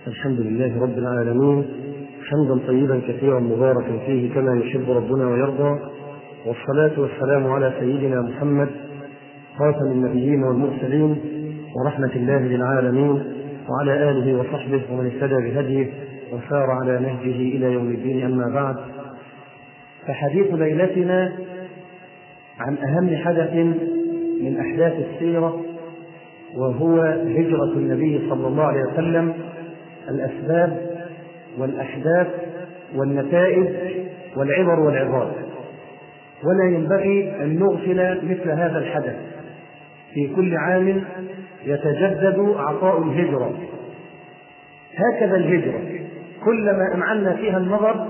الحمد لله رب العالمين حمدا طيبا كثيرا مباركا فيه كما يحب ربنا ويرضى والصلاة والسلام على سيدنا محمد خاتم النبيين والمرسلين ورحمة الله للعالمين وعلى آله وصحبه ومن اهتدى بهديه وسار على نهجه إلى يوم الدين أما بعد فحديث ليلتنا عن أهم حدث من أحداث السيرة وهو هجرة النبي صلى الله عليه وسلم الأسباب والأحداث والنتائج والعبر والعظات ولا ينبغي أن نغفل مثل هذا الحدث في كل عام يتجدد عطاء الهجرة هكذا الهجرة كلما أمعنا فيها النظر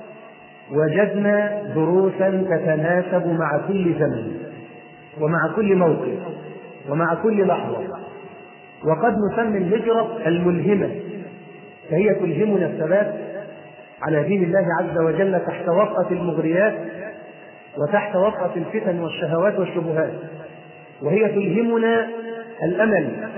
وجدنا دروسا تتناسب مع كل زمن ومع كل موقف ومع كل لحظة وقد نسمي الهجرة الملهمة فهي تلهمنا الثبات على دين الله عز وجل تحت وطأة المغريات وتحت وطأة الفتن والشهوات والشبهات وهي تلهمنا الأمل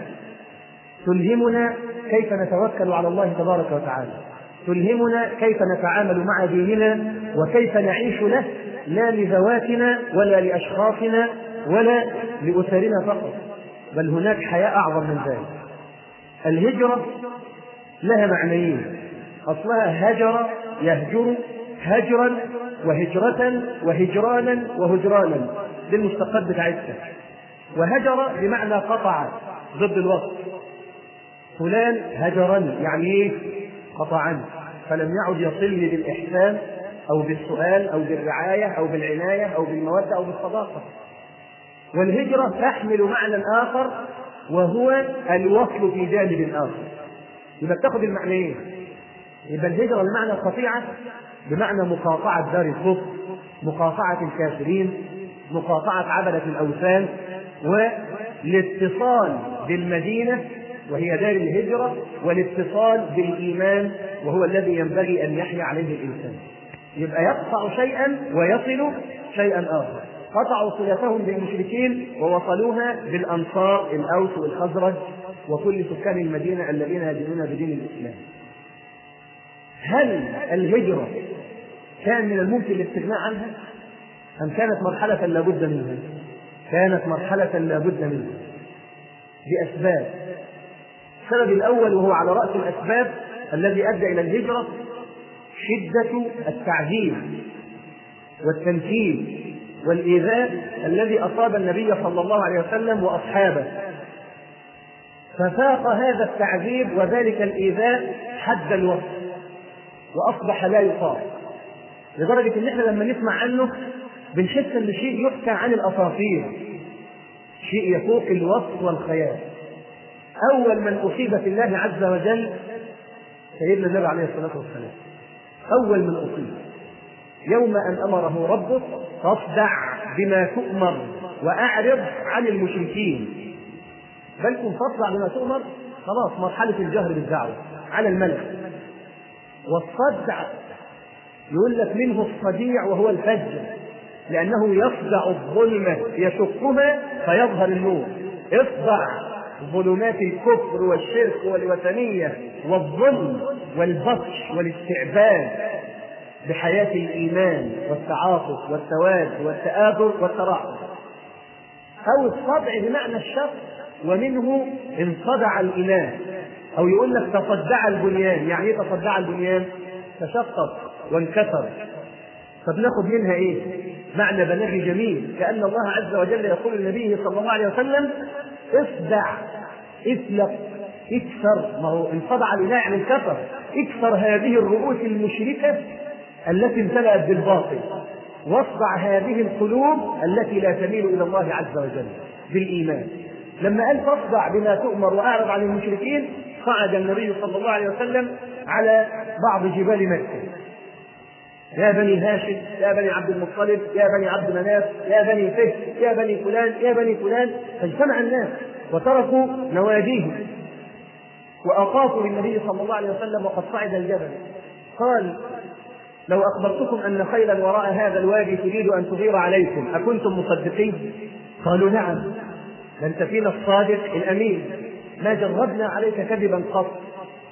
تلهمنا كيف نتوكل على الله تبارك وتعالى تلهمنا كيف نتعامل مع ديننا وكيف نعيش له لا لذواتنا ولا لأشخاصنا ولا لأسرنا فقط بل هناك حياة أعظم من ذلك الهجرة لها معنيين أصلها هجر يهجر هجرا وهجرة وهجرانا وهجرانا دي المشتقات بتاعتها وهجر بمعنى قطع ضد الوصف فلان هجرني يعني ايه قطعني فلم يعد يصلني بالإحسان أو بالسؤال أو بالرعاية أو بالعناية أو بالمودة أو بالصداقة والهجرة تحمل معنى آخر وهو الوصل في جانب آخر يبقى بتاخد المعنيين يبقى الهجرة بمعنى القطيعة بمعنى مقاطعة دار الكفر مقاطعة الكافرين مقاطعة عبدة الأوثان والاتصال بالمدينة وهي دار الهجرة والاتصال بالإيمان وهو الذي ينبغي أن يحيا عليه الإنسان يبقى يقطع شيئا ويصل شيئا آخر قطعوا صلتهم بالمشركين ووصلوها بالأنصار الأوس والخزرج وكل سكان المدينة الذين يدينون بدين الإسلام هل الهجرة كان من الممكن الاستغناء عنها أم كانت مرحلة لا بد منها كانت مرحلة لا بد منها بأسباب السبب الأول وهو على رأس الأسباب الذي أدى إلى الهجرة شدة التعذيب والتنكيل والإيذاء الذي أصاب النبي صلى الله عليه وسلم وأصحابه ففاق هذا التعذيب وذلك الإيذاء حد الوصف وأصبح لا يطاق لدرجة إن إحنا لما نسمع عنه بنحس إن شيء يحكى عن الأساطير شيء يفوق الوصف والخيال أول من أصيب في الله عز وجل سيدنا النبي عليه الصلاة والسلام أول من أصيب يوم أن أمره ربه فاصدع بما تؤمر وأعرض عن المشركين بل كن فاصدع بما تؤمر خلاص مرحلة الجهر بالدعوة على الملك والصدع يقول لك منه الصديع وهو الفجر لأنه يصدع الظلمة يشقها فيظهر النور اصدع ظلمات الكفر والشرك والوثنية والظلم والبطش والاستعباد بحياة الإيمان والتعاطف والتواد والتآثر والتراحم أو الصدع بمعنى الشق ومنه انصدع الإله أو يقول لك تصدع البنيان يعني إيه تصدع البنيان؟ تشقق وانكسر فبناخد منها ايه؟ معنى بلاغي جميل كأن الله عز وجل يقول لنبيه صلى الله عليه وسلم اصدع اثلق اكسر ما هو انصدع الاله يعني انكسر اكسر هذه الرؤوس المشركه التي امتلأت بالباطل واصدع هذه القلوب التي لا تميل الى الله عز وجل بالايمان لما قال فاصدع بما تؤمر واعرض عن المشركين صعد النبي صلى الله عليه وسلم على بعض جبال مكه يا بني هاشم يا بني عبد المطلب يا بني عبد مناف يا بني فهد يا بني فلان يا بني فلان فاجتمع الناس وتركوا نواديهم وأطافوا للنبي صلى الله عليه وسلم وقد صعد الجبل قال لو أخبرتكم أن خيلا وراء هذا الوادي تريد أن تغير عليكم أكنتم مصدقين؟ قالوا نعم أنت فينا الصادق الأمين ما جربنا عليك كذبا قط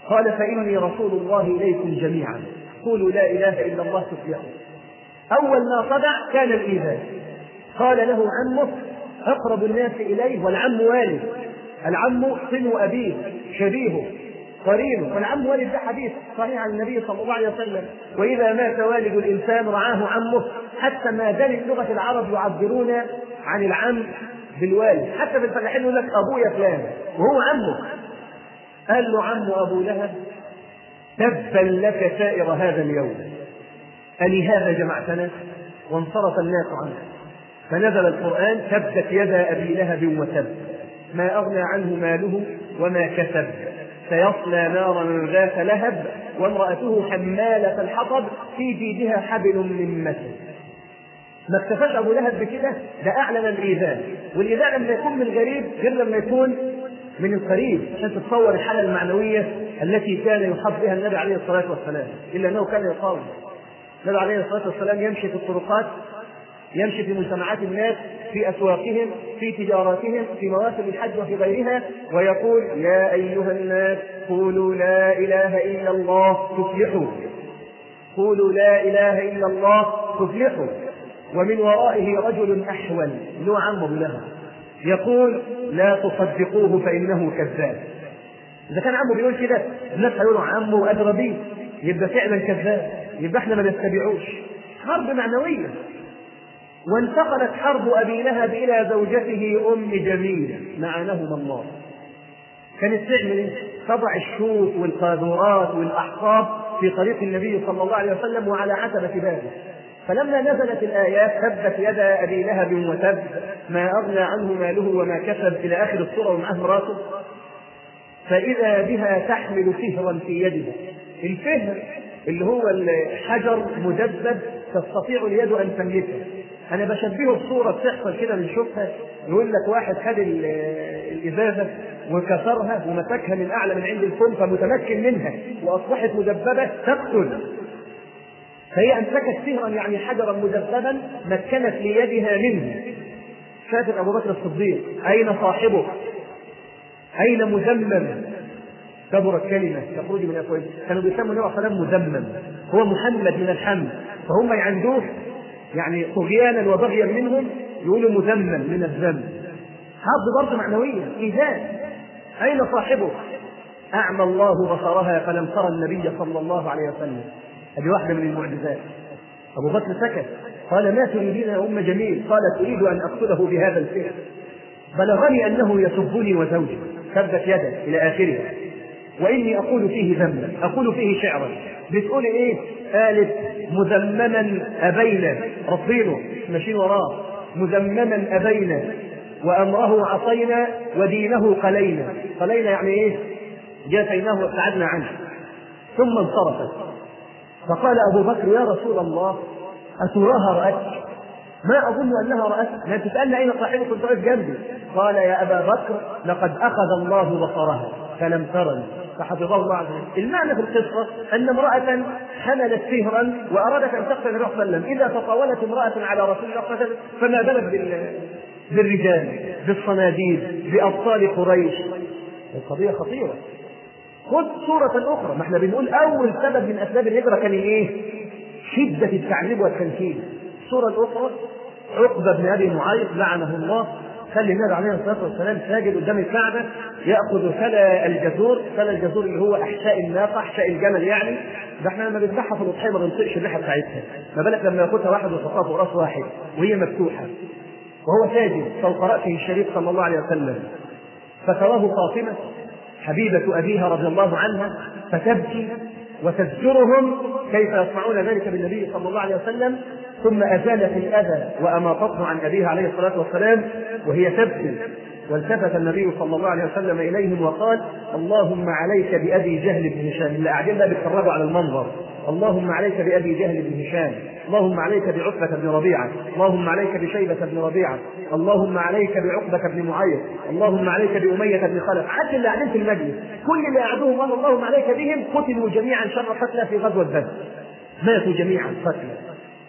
قال فإني رسول الله إليكم جميعا قولوا لا إله إلا الله تفلحوا أول ما طبع كان الإيذاء قال له عمه أقرب الناس إليه والعم والد العم صنو أبيه شبيهه قرينه والعم والد ده حديث صحيح عن النبي صلى الله عليه وسلم وإذا مات والد الإنسان رعاه عمه حتى ما زالت لغة العرب يعبرون عن العم بالوالد حتى في الفلاحين يقول لك أبويا فلان وهو عمه قال له عم أبو لهب تبا لك سائر هذا اليوم ألهذا جمعتنا وانصرف الناس عنه فنزل القرآن تبت يدا أبي لهب وتب ما أغنى عنه ماله وما كسب سيصلى نارا ذات لهب وامرأته حمالة الحطب في جيدها حبل من مسد ما اكتفاش ابو لهب بكده ده اعلن الايذاء والايذاء لما يكون من الغريب غير لما يكون من القريب عشان تتصور الحاله المعنويه التي كان يحب بها النبي عليه الصلاه والسلام الا انه كان يقاوم النبي عليه الصلاه والسلام يمشي في الطرقات يمشي في مجتمعات الناس في اسواقهم في تجاراتهم في مواسم الحج وفي غيرها ويقول يا ايها الناس قولوا لا اله الا الله تفلحوا قولوا لا اله الا الله تفلحوا ومن ورائه رجل احول له عمه له يقول لا تصدقوه فانه كذاب اذا كان عمه بيقول كده الناس هيقولوا عمه ادرى بيه يبقى فعلا كذاب يبقى احنا ما نتبعوش حرب معنويه وانتقلت حرب ابي لهب الى زوجته ام جميله لعنهما الله كانت تعمل ايه؟ تضع الشوك والقاذورات والاحقاب في طريق النبي صلى الله عليه وسلم وعلى عتبه بابه فلما نزلت الآيات تبت يدا أبي لهب وتب ما أغنى عنه ماله وما كسب إلى آخر السورة ومعه مراته فإذا بها تحمل فهرا في يدها الفهر اللي هو الحجر مدبب تستطيع اليد أن تملكه أنا بشبهه بصورة بتحصل كده بنشوفها يقول لك واحد خد الإزازة وكسرها ومسكها من أعلى من عند الفم فمتمكن منها وأصبحت مدببة تقتل فهي أمسكت سهرا يعني حجرا مدببا مكنت ليدها منه شافت أبو بكر الصديق أين صاحبه؟ أين مذمم؟ كبرت كلمة تخرج من أفواههم كانوا بيسموا النبي صلى الله عليه وسلم مذمم هو محمد من الحمد فهم يعندوه يعني طغيانا وبغيا منهم يقولوا مذمم من الذم حظ برضه معنوية إيذاء أين صاحبه؟ أعمى الله بصرها فلم ترى النبي صلى الله عليه وسلم هذه واحدة من المعجزات أبو بكر سكت قال ما تريدين يا أم جميل قالت أريد أن أقتله بهذا الفعل بلغني أنه يسبني وزوجي ثبت يده إلى آخرها وإني أقول فيه ذنبا أقول فيه شعرا بتقول إيه؟ قالت مذمما أبينا رصينه ماشيين وراه مذمما أبينا وأمره عصينا ودينه قلينا قلينا يعني إيه؟ جافيناه وابتعدنا عنه ثم انصرفت فقال أبو بكر يا رسول الله أتراها رأتك ما أظن أنها رأتك ما تسألني أين صاحبك كنت واقف جنبي قال يا أبا بكر لقد أخذ الله بصرها فلم ترني فحفظه الله عز وجل المعنى في القصة أن امرأة حملت سهرا وأرادت أن تقتل النبي صلى الله عليه وسلم إذا تطاولت امرأة على رسول الله صلى الله عليه وسلم فما بالك بال... بالرجال بالصناديد بأبطال قريش القضية خطيرة خذ صورة أخرى ما احنا بنقول أول سبب من أسباب الهجرة كان إيه؟ شدة التعذيب والتنكيل الصورة الأخرى عقبة بن أبي معيط لعنه الله خلي النبي عليه الصلاة والسلام ساجد قدام الكعبة يأخذ فلا الجزور فلا الجزور اللي هو أحشاء الناقة أحشاء الجمل يعني ده احنا لما بنذبحها في الأضحية ما بنطقش الريحة بتاعتها ما بالك لما ياخدها واحد ويحطها فوق راس واحد وهي مفتوحة وهو ساجد فوق رأسه الشريف صلى الله عليه وسلم فتراه فاطمة حبيبة أبيها رضي الله عنها فتبكي وتزجرهم كيف يصنعون ذلك بالنبي صلى الله عليه وسلم ثم أزالت الأذى وأماطته عن أبيها عليه الصلاة والسلام وهي تبكي والتفت النبي صلى الله عليه وسلم إليهم وقال اللهم عليك بأبي جهل بن هشام اللي قاعدين بقى بيتفرجوا على المنظر اللهم عليك بأبي جهل بن هشام اللهم عليك بعتبة بن ربيعة اللهم عليك بشيبة بن ربيعة اللهم عليك بعقبة بن معيط اللهم عليك بأمية بن خلف حتى اللي قاعدين في المجلس كل اللي قعدوهم قال اللهم عليك بهم قتلوا جميعا شر قتلى في غزوة بدر ماتوا جميعا قتلى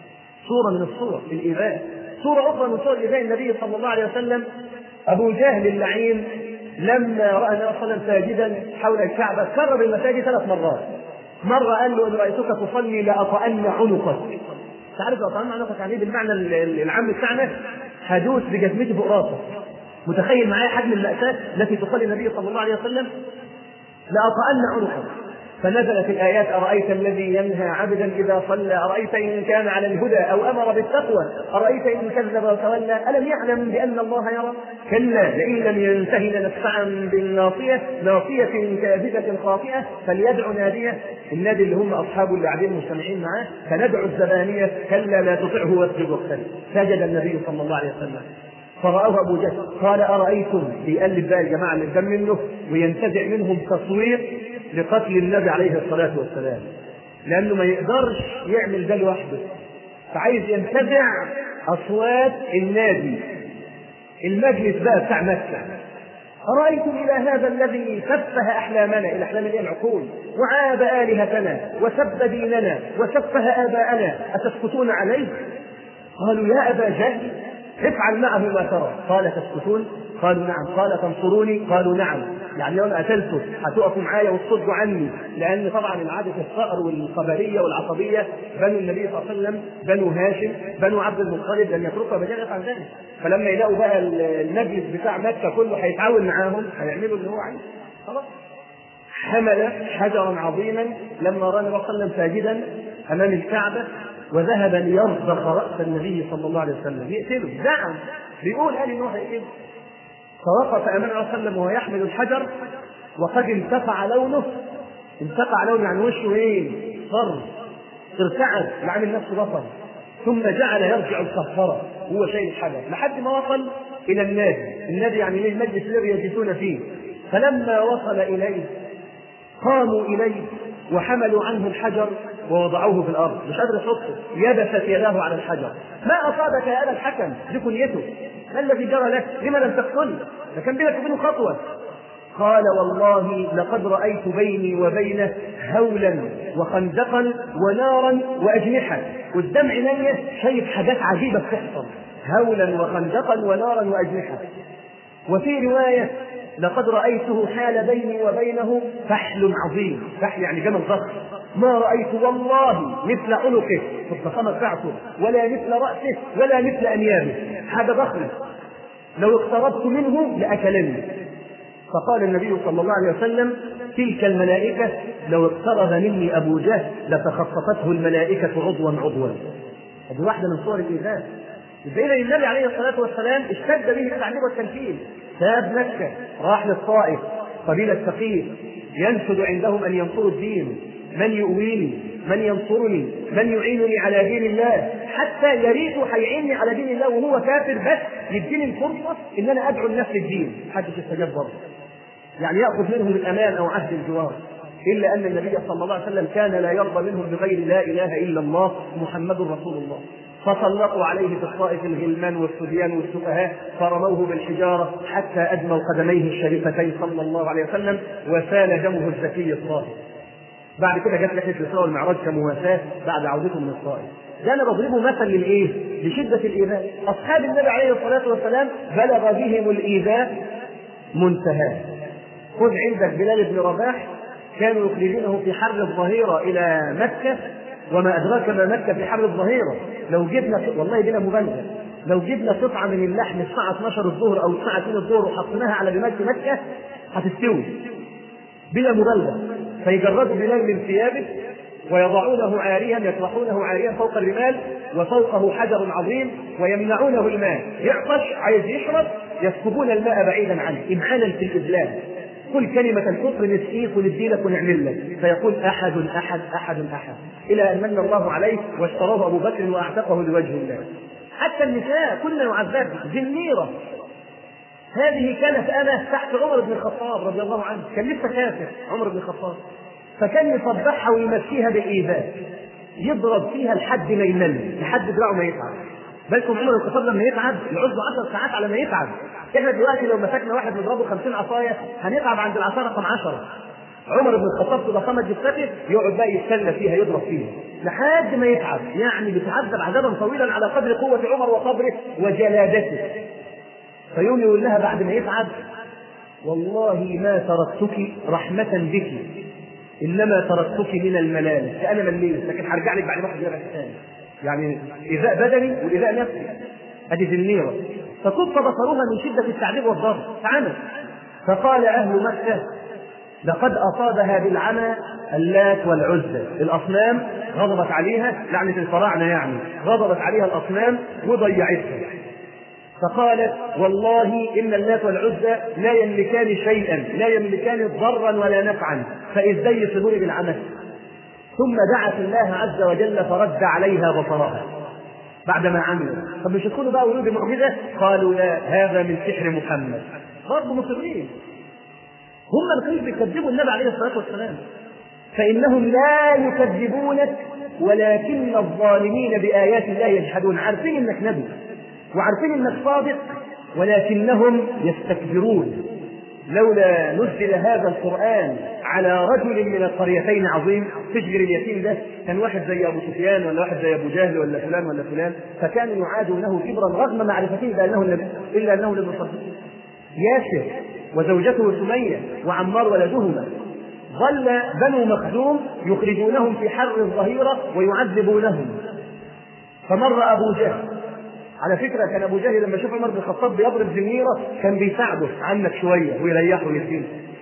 صورة من الصور الإيذاء صورة أخرى من صور إيذاء النبي صلى الله عليه وسلم أبو جهل اللعين لما راى النبي صلى الله عليه وسلم ساجدا حول الكعبه كرر المساجد ثلاث مرات مره قال له ان رايتك تصلي لاطأن عنقك تعرف اطأن عنقك يعني بالمعنى العام بتاعنا هدوس بجزمتي فوق راسك متخيل معايا حجم المأساة التي تصلي النبي صلى الله عليه وسلم لأطأن عنقه فنزلت الآيات أرأيت الذي ينهى عبدا إذا صلى أرأيت إن كان على الهدى أو أمر بالتقوى أرأيت إن كذب وتولى ألم يعلم بأن الله يرى كلا لئن لم ينته لنسفعا بالناصية ناصية كاذبة خاطئة فليدع نادية النادي اللي هم أصحابه اللي قاعدين مجتمعين معاه فندعو الزبانية كلا لا تطعه واسجد واقترب سجد النبي صلى الله عليه وسلم فرآه أبو جهل قال أرأيتم بيقلب بقى الجماعة اللي قدام منه وينتزع منهم تصوير لقتل النبي عليه الصلاة والسلام لأنه ما يقدرش يعمل ده لوحده فعايز ينتزع أصوات النادي المجلس بقى بتاع مكة أرأيتم إلى هذا الذي سفه أحلامنا إلى أحلام العقول وعاب آلهتنا وسب ديننا وسفه آباءنا أتسكتون عليه؟ قالوا يا أبا جهل افعل معه ما ترى قال تسكتون قالوا نعم قال تنصروني قالوا نعم يعني لو انا قتلته هتقفوا معايا وتصدوا عني لان طبعا العاده الثأر والقبليه والعصبيه بنو النبي صلى الله عليه وسلم بنو هاشم بنو عبد المطلب لم يتركوا مجال عن ذلك فلما يلاقوا بقى المجلس بتاع مكه كله هيتعاون معاهم هيعملوا اللي هو عايزه خلاص حمل حجرا عظيما لما راى النبي صلى الله عليه وسلم ساجدا امام الكعبه وذهب ليرضخ راس النبي صلى الله عليه وسلم يقتله زعم بيقول قال ان هو هيقتله فوقف امام النبي صلى الله عليه وسلم وهو يحمل الحجر وقد انتفع لونه انتفع لونه يعني وشه ايه؟ صر ارتعد وعمل نفسه بصر ثم جعل يرجع الكفاره وهو شايل الحجر لحد ما وصل الى النادي، النادي يعني ايه المجلس الذي يجلسون فيه فلما وصل اليه قاموا اليه وحملوا عنه الحجر ووضعوه في الارض مش قادر يحطه يبست يداه على الحجر ما اصابك يا ابا الحكم دي كنيته ما الذي جرى لك لما لم تقتله ده كان بينك وبينه خطوه قال والله لقد رايت بيني وبينه هولا وخندقا ونارا واجنحه قدام عيني شايف حاجات عجيبه بتحصل هولا وخندقا ونارا واجنحه وفي روايه لقد رأيته حال بيني وبينه فحل عظيم فحل يعني جمل ضخم ما رأيت والله مثل عنقه في الضخامة بتاعته ولا مثل رأسه ولا مثل أنيابه حاجة ضخمة لو اقتربت منه لأكلني فقال النبي صلى الله عليه وسلم تلك الملائكة لو اقترب مني أبو جهل لتخطفته الملائكة عضوا عضوا هذه واحدة من صور الإيذاء إذا النبي عليه الصلاة والسلام اشتد به التعذيب والتنكيل ساب مكة راح للطائف قبيلة ثقيف ينشد عندهم أن ينصروا الدين من يؤويني من ينصرني من يعينني على دين الله حتى يريد هيعيني على دين الله وهو كافر بس يديني الفرصة إن أنا أدعو الناس للدين محدش استجاب برضه يعني يأخذ منهم الأمان أو عهد الجوار إلا أن النبي صلى الله عليه وسلم كان لا يرضى منهم بغير لا إله إلا الله محمد رسول الله فسلطوا عليه في الطائف الغلمان والصبيان والسفهاء فرموه بالحجارة حتى أدموا قدميه الشريفتين صلى الله عليه وسلم وسال دمه الزكي الطاهر بعد كده جت رحلة الإسراء والمعراج كمواساة بعد عودتهم من الطائف ده انا بضربه مثل للايه؟ لشده الايذاء، اصحاب النبي عليه الصلاه والسلام بلغ بهم الايذاء منتهاه. خذ عندك بلال بن رباح كانوا يخرجونه في حر الظهيره الى مكه وما ادراك ما مكه في حر الظهيره لو جبنا والله بلا مبالغه لو جبنا قطعه من اللحم الساعه 12 الظهر او الساعه 2 الظهر وحطيناها على جمال مكه هتستوي بلا مبالغه فيجردوا بلال من ثيابه ويضعونه عاريا يطرحونه عاريا فوق الرمال وفوقه حجر عظيم ويمنعونه الماء يعطش عايز يشرب يسكبون الماء بعيدا عنه امعانا في الاذلال قل كلمة الكفر نسقيك ونديلك ونعمل لك فيقول أحد أحد أحد أحد إلى أن من الله عليه واشتراه أبو بكر وأعتقه لوجه الله حتى النساء كن يعذبن زنيرة هذه كانت أنا تحت عمر بن الخطاب رضي الله عنه كان لسه كافر عمر بن الخطاب فكان يصبحها ويمشيها بالإيذاء يضرب فيها لحد ما يمل لحد دراعه ما يتعب بالكم عمر بن الخطاب لما يتعب يعوز 10 ساعات على ما يتعب احنا دلوقتي لو مسكنا واحد نضربه 50 عصايه هنتعب عند العصا رقم 10 عمر بن الخطاب في ضخامه جثته يقعد بقى يتسلى فيها يضرب فيها لحد ما يتعب يعني بيتعذب عذابا طويلا على قدر قوه عمر وصبره وجلادته فيوم يقول لها بعد ما يتعب والله ما تركتك رحمة بك إنما تركتك من الملامس فأنا مليت لكن هرجع لك بعد ما أخذ جرح ثاني يعني إيذاء بدني وإيذاء نفسي أدي ذنيرة فكف بصرها من شدة التعذيب والضرب فعمل فقال أهل مكة لقد أصابها بالعمى اللات والعزى الأصنام غضبت عليها لعنة الفراعنة يعني غضبت عليها الأصنام وضيعتها فقالت والله إن اللات والعزى لا يملكان شيئا لا يملكان ضرا ولا نفعا فإزاي يصيبوني بالعمى ثم دعت الله عز وجل فرد عليها بصرها بعدما عملوا طب مش تكونوا بقى ولود معجزة قالوا لا هذا من سحر محمد برضه مصرين هم اللي كانوا بيكذبوا النبي عليه الصلاه والسلام فانهم لا يكذبونك ولكن الظالمين بايات الله يجحدون عارفين انك نبي وعارفين انك صادق ولكنهم يستكبرون لولا نزل هذا القرآن على رجل من القريتين عظيم تشجر اليتيم ده كان واحد زي أبو سفيان ولا واحد زي أبو جهل ولا فلان ولا فلان فكانوا يعادونه كبرا رغم معرفته بأنه النبي إلا أنه لم يصدق ياسر وزوجته سمية وعمار ولدهما ظل بنو مخزوم يخرجونهم في حر الظهيرة ويعذبونهم فمر أبو جهل على فكرة كان أبو جهل لما شاف عمر بن الخطاب بيضرب زميرة كان بيساعده عنك شوية ويريحه ويسيبه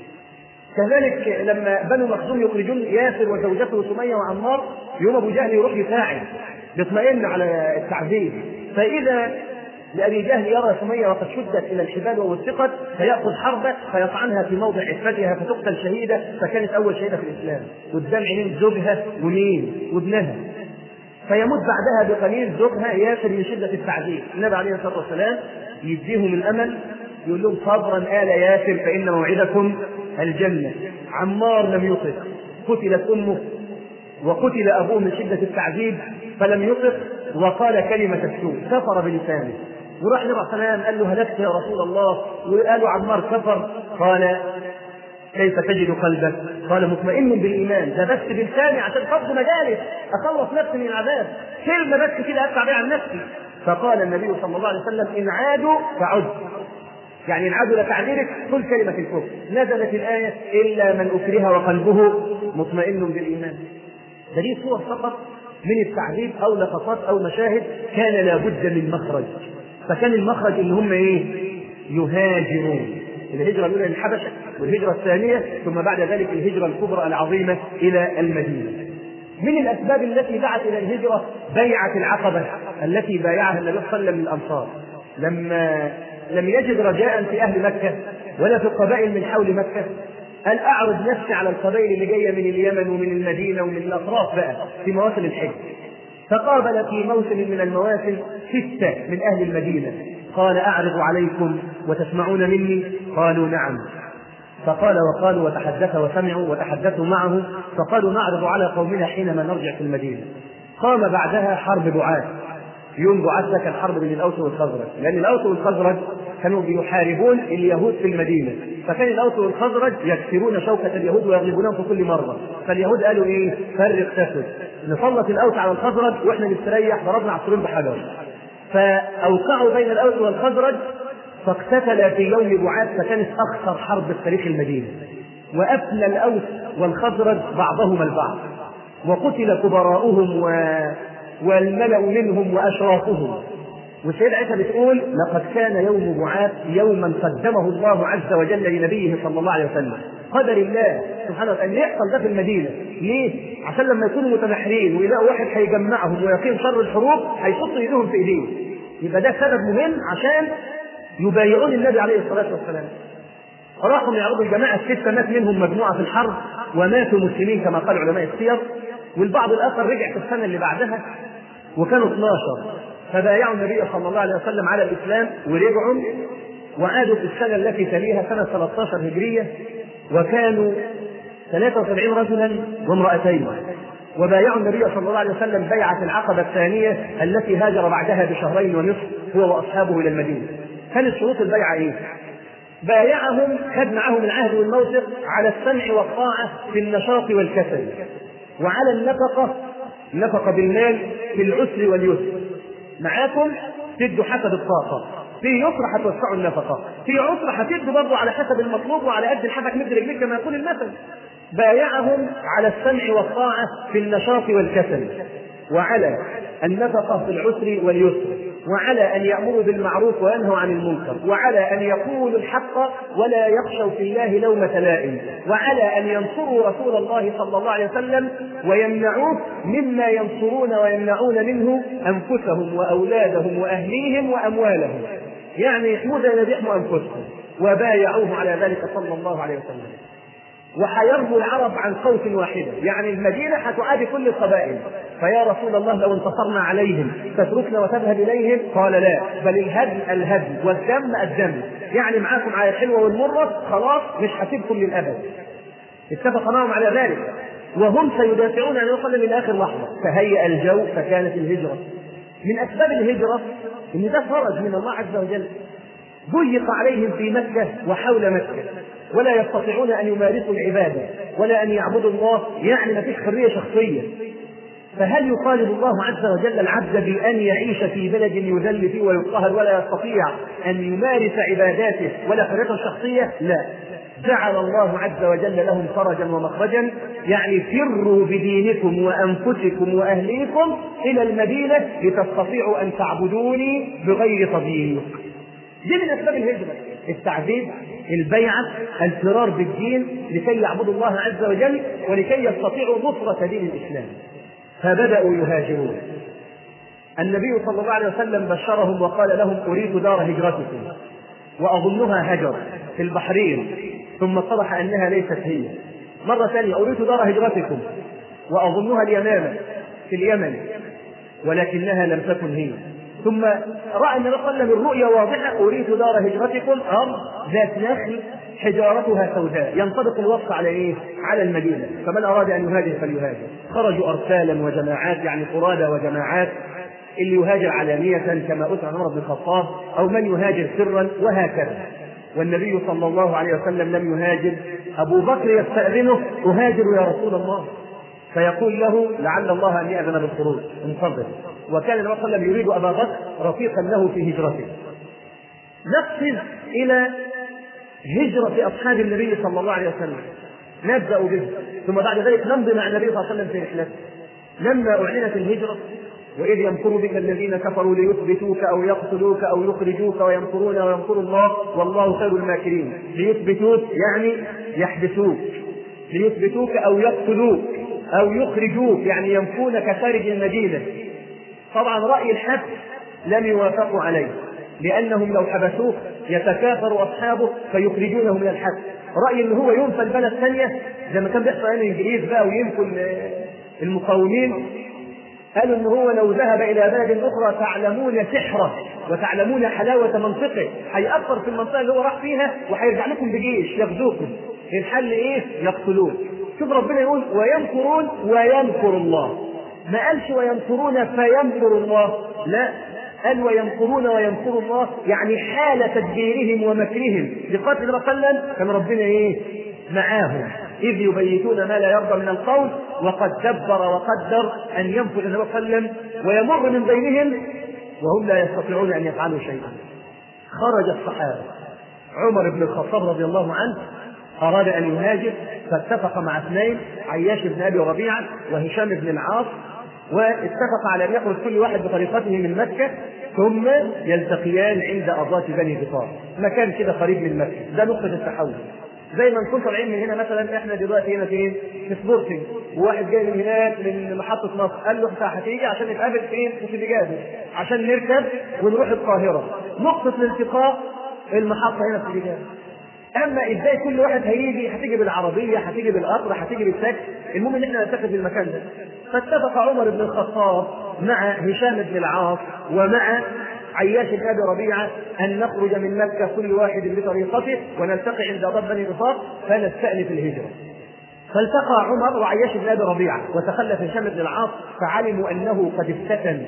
كذلك لما بنو مخزوم يخرجون ياسر وزوجته سمية وعمار يوم أبو جهل يروح يساعد بيطمئن على التعذيب فإذا لأبي جهل يرى سمية وقد شدت إلى الحبال ووثقت فيأخذ حربة فيطعنها في موضع عفتها فتقتل شهيدة فكانت أول شهيدة في الإسلام قدام عينين زوجها ومين وابنها فيموت بعدها بقليل زوجها ياسر من شدة التعذيب النبي عليه الصلاة والسلام يديهم الأمل يقول لهم صبرا آل ياسر فإن موعدكم الجنة عمار لم يطق قتلت أمه وقتل أبوه من شدة التعذيب فلم يطق وقال كلمة السوء كفر بلسانه وراح النبي عليه السلام قال له هلكت يا رسول الله وقالوا عمار كفر قال كيف تجد قلبك؟ قال مطمئن بالايمان ده بس بلساني عشان فض مجالس اخلص نفسي من العذاب كلمه بس كده ادفع بيها عن نفسي فقال النبي صلى الله عليه وسلم ان عادوا فعد يعني ان عادوا لتعذيرك قل كلمه الكفر نزلت الايه الا من اكره وقلبه مطمئن بالايمان ده دي صور فقط من التعذيب او لقطات او مشاهد كان لابد من مخرج فكان المخرج ان هم ايه يهاجرون الهجرة الأولى للحبشة والهجرة الثانية ثم بعد ذلك الهجرة الكبرى العظيمة إلى المدينة من الأسباب التي دعت إلى الهجرة بيعة العقبة التي بايعها النبي صلى الله عليه وسلم للأنصار لما لم يجد رجاء في أهل مكة ولا في القبائل من حول مكة قال أعرض نفسي على القبائل اللي جاية من اليمن ومن المدينة ومن الأطراف بقى في مواسم الحج فقابل في موسم من المواسم ستة من أهل المدينة قال أعرض عليكم وتسمعون مني قالوا نعم فقال وقالوا وتحدث وسمعوا وتحدثوا معه فقالوا نعرض على قومنا حينما نرجع في المدينة قام بعدها حرب دعاة يوم دعاة ده كان حرب بين الأوس والخزرج لأن الأوس والخزرج كانوا بيحاربون اليهود في المدينة فكان الأوس والخزرج يكسرون شوكة اليهود ويغلبونهم في كل مرة فاليهود قالوا إيه فرق تسد نسلط الأوس على الخزرج وإحنا نستريح ضربنا عصفورين بحجر فأوقعوا بين الأوس والخزرج فاقتتل في يوم بعاث فكانت أخطر حرب في تاريخ المدينة وأفنى الأوس والخزرج بعضهما البعض وقتل كبراؤهم و... والملأ منهم وأشرافهم والسيدة عائشة بتقول لقد كان يوم بعاث يوما قدمه الله عز وجل لنبيه صلى الله عليه وسلم قدر الله سبحانه وتعالى يحصل ده في المدينة ليه؟ عشان لما يكونوا متنحرين ويلاقوا واحد هيجمعهم ويقيم شر الحروب هيحطوا ايديهم في ايديه يبقى ده سبب مهم عشان يبايعون النبي عليه الصلاة والسلام راحوا يعرضوا الجماعة الستة مات منهم مجموعة في الحرب وماتوا مسلمين كما قال علماء السير والبعض الآخر رجع في السنة اللي بعدها وكانوا 12 فبايعوا النبي صلى الله عليه وسلم على الإسلام ورجعوا وعادوا في السنة التي تليها سنة 13 هجرية وكانوا 73 رجلا وامرأتين وبايعوا النبي صلى الله عليه وسلم بيعة العقبة الثانية التي هاجر بعدها بشهرين ونصف هو وأصحابه إلى المدينة. كانت شروط البيعة إيه؟ بايعهم خد معهم العهد والموثق على السمع والطاعة في النشاط والكسل وعلى النفقة النفقة بالمال في العسر واليسر معاكم تدوا حسب الطاقة في يسرى هتوسعوا النفقه في عسرى هتدوا برضه على حسب المطلوب وعلى قد الحبك مد رجليك كما يقول المثل بايعهم على السمع والطاعه في النشاط والكسل وعلى النفقه في العسر واليسر وعلى ان يامروا بالمعروف وينهوا عن المنكر وعلى ان يقولوا الحق ولا يخشوا في الله لومه لائم وعلى ان ينصروا رسول الله صلى الله عليه وسلم ويمنعوه مما ينصرون ويمنعون منه انفسهم واولادهم واهليهم واموالهم يعني يحمون يبيحوا انفسهم وبايعوه على ذلك صلى الله عليه وسلم وحيرموا العرب عن صوت واحدة يعني المدينة هتعادي كل القبائل فيا رسول الله لو انتصرنا عليهم تتركنا وتذهب إليهم قال لا بل الهدم الهدم والدم الدم يعني معاكم على الحلوة والمرة خلاص مش هسيبكم للأبد اتفق معهم على ذلك وهم سيدافعون عن وصل إلى آخر لحظة فهيأ الجو فكانت الهجرة من أسباب الهجرة إن ده فرج من الله عز وجل ضيق عليهم في مكة وحول مكة ولا يستطيعون ان يمارسوا العباده ولا ان يعبدوا الله يعني ما فيش حريه شخصيه فهل يطالب الله عز وجل العبد بان يعيش في بلد يذل فيه ويضطهد ولا يستطيع ان يمارس عباداته ولا حريته الشخصيه؟ لا جعل الله عز وجل لهم فرجا ومخرجا يعني فروا بدينكم وانفسكم واهليكم الى المدينه لتستطيعوا ان تعبدوني بغير تضييق. دي من اسباب الهجره التعذيب البيعة الفرار بالدين لكي يعبدوا الله عز وجل ولكي يستطيعوا نصرة دين الإسلام فبدأوا يهاجرون النبي صلى الله عليه وسلم بشرهم وقال لهم أريد دار هجرتكم وأظنها هجر في البحرين ثم اتضح أنها ليست هي مرة ثانية أريد دار هجرتكم وأظنها اليمامة في اليمن ولكنها لم تكن هي ثم راى النبي صلى الله عليه وسلم الرؤيا واضحه اريد دار هجرتكم ارض ذات نخل حجارتها سوداء ينطبق الوصف على ايه؟ على المدينه فمن اراد ان يهاجر فليهاجر خرجوا ارسالا وجماعات يعني فرادى وجماعات اللي يهاجر علانية كما أسر عمر بن الخطاب أو من يهاجر سرا وهكذا والنبي صلى الله عليه وسلم لم يهاجر أبو بكر يستأذنه أهاجر يا رسول الله فيقول له لعل الله ان ياذن بالخروج انتظر وكان النبي صلى الله عليه وسلم يريد ابا بكر رفيقا له في هجرته نقفز الى هجرة أصحاب النبي صلى الله عليه وسلم نبدأ به ثم بعد ذلك نمضي مع النبي صلى الله عليه وسلم في رحلته لما أعلنت الهجرة وإذ يمكر بك الذين كفروا ليثبتوك أو يقتلوك أو يخرجوك ويمكرون ويمكر الله والله خير الماكرين ليثبتوك يعني يحبسوك ليثبتوك أو يقتلوك أو يخرجوك يعني ينفونك خارج المدينة طبعا رأي الحبس لم يوافقوا عليه لأنهم لو حبسوه يتكاثر أصحابه فيخرجونه من الحبس رأي إن هو ينفى البلد ثانية زي ما كان بيحصل أيام الإنجليز بقى وينفوا المقاومين قالوا إن هو لو ذهب إلى بلد أخرى تعلمون سحره وتعلمون حلاوة منطقه هيأثر في المنطقة اللي هو راح فيها وهيرجع لكم بجيش يغزوكم الحل إيه؟ يقتلوه شوف ربنا يقول ويمكرون ويمكر الله ما قالش ويمكرون فيمكر الله لا قال ويمكرون ويمكر الله يعني حال تدبيرهم ومكرهم لقتل النبي صلى الله عليه وسلم كان ربنا ايه؟ معاهم إذ يبيتون ما لا يرضى من القول وقد دبر وقدر أن ينفذ النبي صلى الله عليه وسلم ويمر من بينهم وهم لا يستطيعون أن يفعلوا شيئا خرج الصحابة عمر بن الخطاب رضي الله عنه أراد أن يهاجر فاتفق مع اثنين عياش بن أبي ربيعة وهشام بن العاص واتفق على ان يخرج كل واحد بطريقته من مكه ثم يلتقيان عند اضاة بني غفار مكان كده قريب من مكه ده نقطه التحول زي ما نكون طالعين من هنا مثلا احنا دلوقتي هنا فين؟ في سبورتنج وواحد جاي من هناك من محطه مصر قال له انت هتيجي عشان نتقابل فين؟ في سيدي عشان نركب ونروح القاهره نقطه الالتقاء المحطه هنا في سيدي اما ازاي كل واحد هيجي هتيجي بالعربيه هتيجي بالقطر هتيجي بالتاكسي المهم ان احنا نلتقي في المكان ده فاتفق عمر بن الخطاب مع هشام بن العاص ومع عياش بن ابي ربيعه ان نخرج من مكه كل واحد بطريقته ونلتقي عند ضب بني غفار فنستأنف الهجره فالتقى عمر وعياش بن ابي ربيعه وتخلف هشام بن العاص فعلموا انه قد افتتن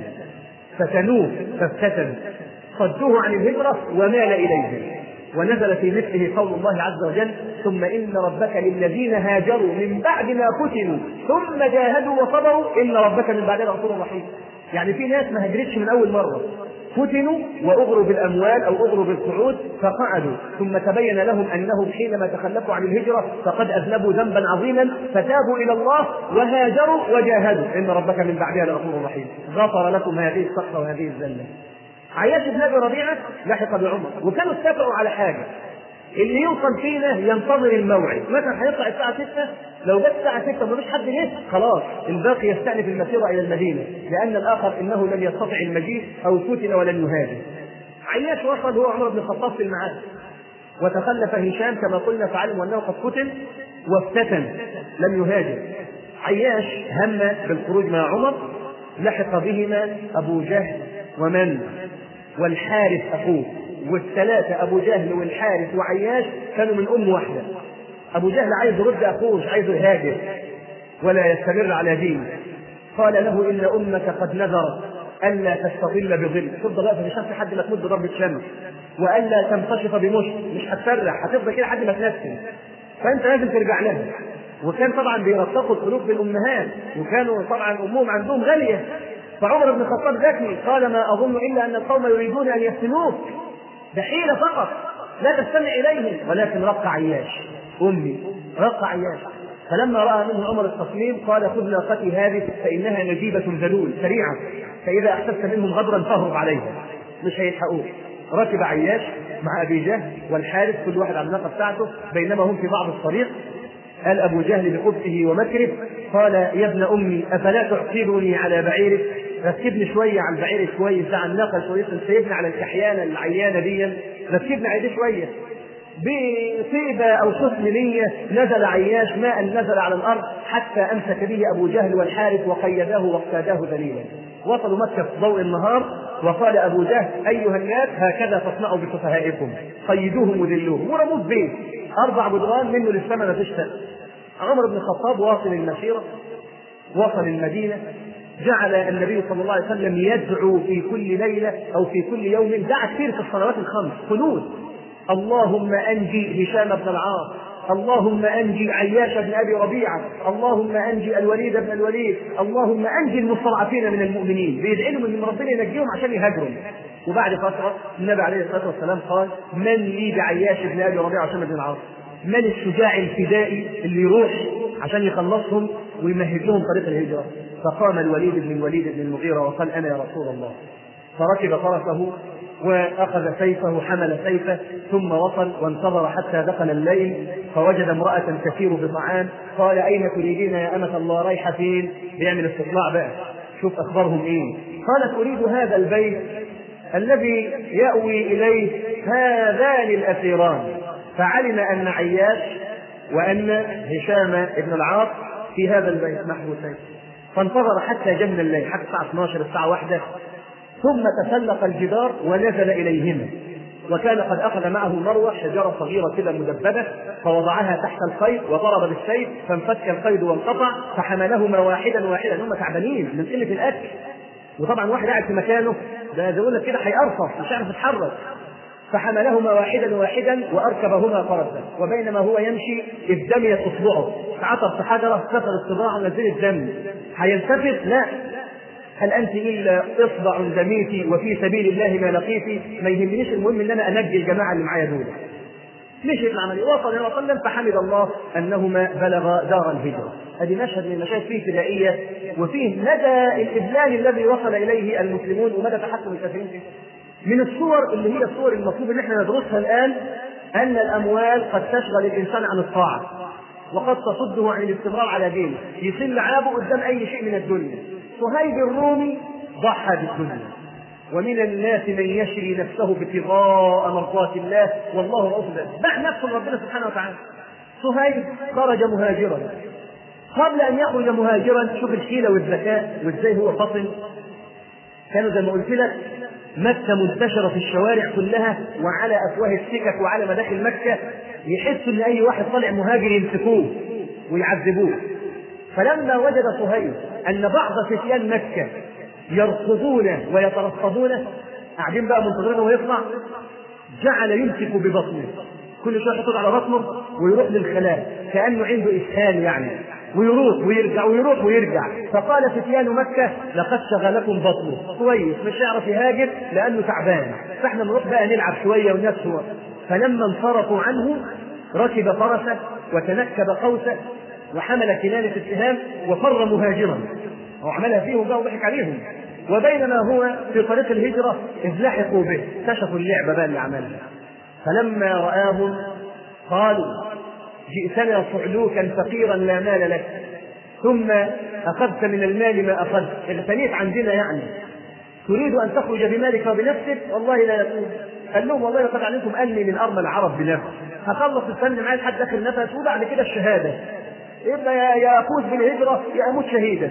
فتنوه فافتتن صدوه عن الهجره ومال اليهم ونزل في مثله قول الله عز وجل ثم ان ربك للذين هاجروا من بعد ما فتنوا ثم جاهدوا وصبروا ان ربك من بعدها غفور رحيم يعني في ناس ما هجرتش من اول مره فتنوا واغروا بالاموال او اغروا بالقعود فقعدوا ثم تبين لهم انهم حينما تخلفوا عن الهجره فقد اذنبوا ذنبا عظيما فتابوا الى الله وهاجروا وجاهدوا ان ربك من بعدها لغفور رحيم غفر لكم هذه السقطه وهذه الذله عياش بن ابي ربيعه لحق بعمر وكانوا اتفقوا على حاجه اللي يوصل فينا ينتظر الموعد مثلا هيطلع الساعه 6 لو جت الساعه 6 ومفيش حد جه خلاص الباقي يستأنف المسيره الى المدينه لان الاخر انه لم يستطع المجيء او فتن ولن يهاجر عياش وصل هو عمر بن الخطاب في المعاد وتخلف هشام كما قلنا فعلموا انه قد فتن وافتتن لم يهاجر عياش هم بالخروج مع عمر لحق بهما ابو جهل ومن والحارث اخوه والثلاثه ابو جهل والحارث وعياش كانوا من ام واحده ابو جهل عايز يرد اخوه مش عايزه يهاجر ولا يستمر على دينه قال له ان امك قد نذرت الا تستظل بظل تفضل واقفه في الشمس لحد ما تمد ضربه شمس والا تنكشف بمشط مش هتفرح هتفضل كده لحد ما تنسم فانت لازم ترجع لها وكان طبعا بيرتقوا القلوب بالامهات وكانوا طبعا امهم عندهم غاليه فعمر بن الخطاب ذكي قال ما اظن الا ان القوم يريدون ان يفتنوك ده حيله فقط لا تستمع اليهم ولكن رق عياش امي رق عياش فلما راى منه عمر التصميم قال خذ ناقتي هذه فانها نجيبه ذلول سريعه فاذا احسست منهم غدرا فاهرب عليها مش هيلحقوك ركب عياش مع ابي جهل والحارث كل واحد على الناقه بتاعته بينما هم في بعض الطريق قال ابو جهل بخبثه ومكره قال يا ابن امي افلا تعقبني على بعيرك ركبني شويه على البعير كويس ده على الناقه كويسه سيبني على الكحيانه العيانه دي ركبني عليه شويه بطيبة أو حسن نية نزل عياش ماء نزل على الأرض حتى أمسك به أبو جهل والحارث وقيداه واقتاداه ذليلا وصلوا مكة في ضوء النهار وقال أبو جهل أيها الناس هكذا تصنعوا بسفهائكم قيدوهم وذلوهم ورموه بيت أربع جدران منه للسماء ما فيش عمر بن الخطاب واصل المسيرة وصل المدينة جعل النبي صلى الله عليه وسلم يدعو في كل ليلة أو في كل يوم دعا كثير في الصلوات الخمس قنوت اللهم أنجي هشام بن العاص اللهم انجي عياش بن ابي ربيعه، اللهم انجي الوليد بن الوليد، اللهم انجي المستضعفين من المؤمنين، بيدعي لهم ان ربنا ينجيهم عشان يهاجروا. وبعد فتره النبي عليه الصلاه والسلام قال: من لي بعياش بن ابي ربيعه وهشام بن العاص؟ من الشجاع الفدائي اللي يروح عشان يخلصهم ويمهد لهم طريق الهجره؟ فقام الوليد بن الوليد بن المغيره وقال: انا يا رسول الله. فركب فرسه واخذ سيفه حمل سيفه ثم وصل وانتظر حتى دخل الليل فوجد امراه تسير بطعام قال اين تريدين يا امه الله رايحه فين؟ بيعمل استطلاع بقى شوف اخبارهم ايه؟ قالت اريد هذا البيت الذي ياوي اليه هذان الاسيران فعلم ان عياش وان هشام بن العاص في هذا البيت محبوسين فانتظر حتى جن الليل حتى الساعه 12 الساعه 1 ثم تسلق الجدار ونزل اليهما وكان قد اخذ معه مروه شجره صغيره كده مدببه فوضعها تحت القيد وضرب بالسيف فانفك القيد وانقطع فحملهما واحدا واحدا هم تعبانين من قله الاكل وطبعا واحد قاعد في مكانه ده زي لك كده هيقرصف مش هيعرف يتحرك فحملهما واحدا واحدا واركبهما فرسا وبينما هو يمشي اذ دميت اصبعه تعثر في حجره كسر الصباع ونزلت دم هيلتفت لا هل انت الا اصبع دميتي وفي سبيل الله ما لقيتي ما يهمنيش المهم ان انا انجي الجماعه اللي معايا دول مشي العملية وصل الى وسلم فحمد الله انهما بلغ دار الهجره ادي مشهد من المشاهد فيه فدائيه وفيه مدى الاذلال الذي وصل اليه المسلمون ومدى تحكم الكافرين فيه من الصور اللي هي الصور المطلوب ان احنا ندرسها الان ان الاموال قد تشغل الانسان عن الطاعه وقد تصده عن الاستمرار على دينه يصل لعابه قدام اي شيء من الدنيا صهيب الرومي ضحى بالدنيا ومن الناس من يشري نفسه ابتغاء مرضات الله والله رؤوف باع نفسه لربنا سبحانه وتعالى صهيب خرج مهاجرا قبل ان يخرج مهاجرا شوف الحيله والذكاء وازاي هو فطن كانوا زي ما قلت لك مكة منتشرة في الشوارع كلها وعلى أفواه السكك وعلى مداخل مكة يحس إن أي واحد طالع مهاجر يمسكوه ويعذبوه فلما وجد صهيب أن بعض فتيان مكة يرصدونه ويترصدونه قاعدين بقى منتظرينه ويطلع جعل يمسك ببطنه كل شويه يحط على بطنه ويروح للخلاء كانه عنده اسهال يعني ويروح ويرجع ويروح ويرجع فقال فتيان مكة لقد شغلكم بطنه كويس مش هيعرف يهاجر لأنه تعبان فاحنا نروح بقى نلعب شوية والناس هو فلما انصرفوا عنه ركب فرسه وتنكب قوسه وحمل كنانة السهام وفر مهاجرا هو عملها فيهم بقى وضحك عليهم وبينما هو في طريق الهجرة إذ لحقوا به اكتشفوا اللعبة بقى اللي عملها فلما رآهم قالوا جئتنا صعلوكا فقيرا لا مال لك ثم أخذت من المال ما أخذت اغتنيت عندنا يعني تريد أن تخرج بمالك وبنفسك والله لا يكون قال لهم والله لقد علمتم أني من أرمى العرب بنفسي هخلص الفن معايا لحد آخر نفس وبعد كده الشهادة إما يا أفوز بالهجرة يا أموت شهيدا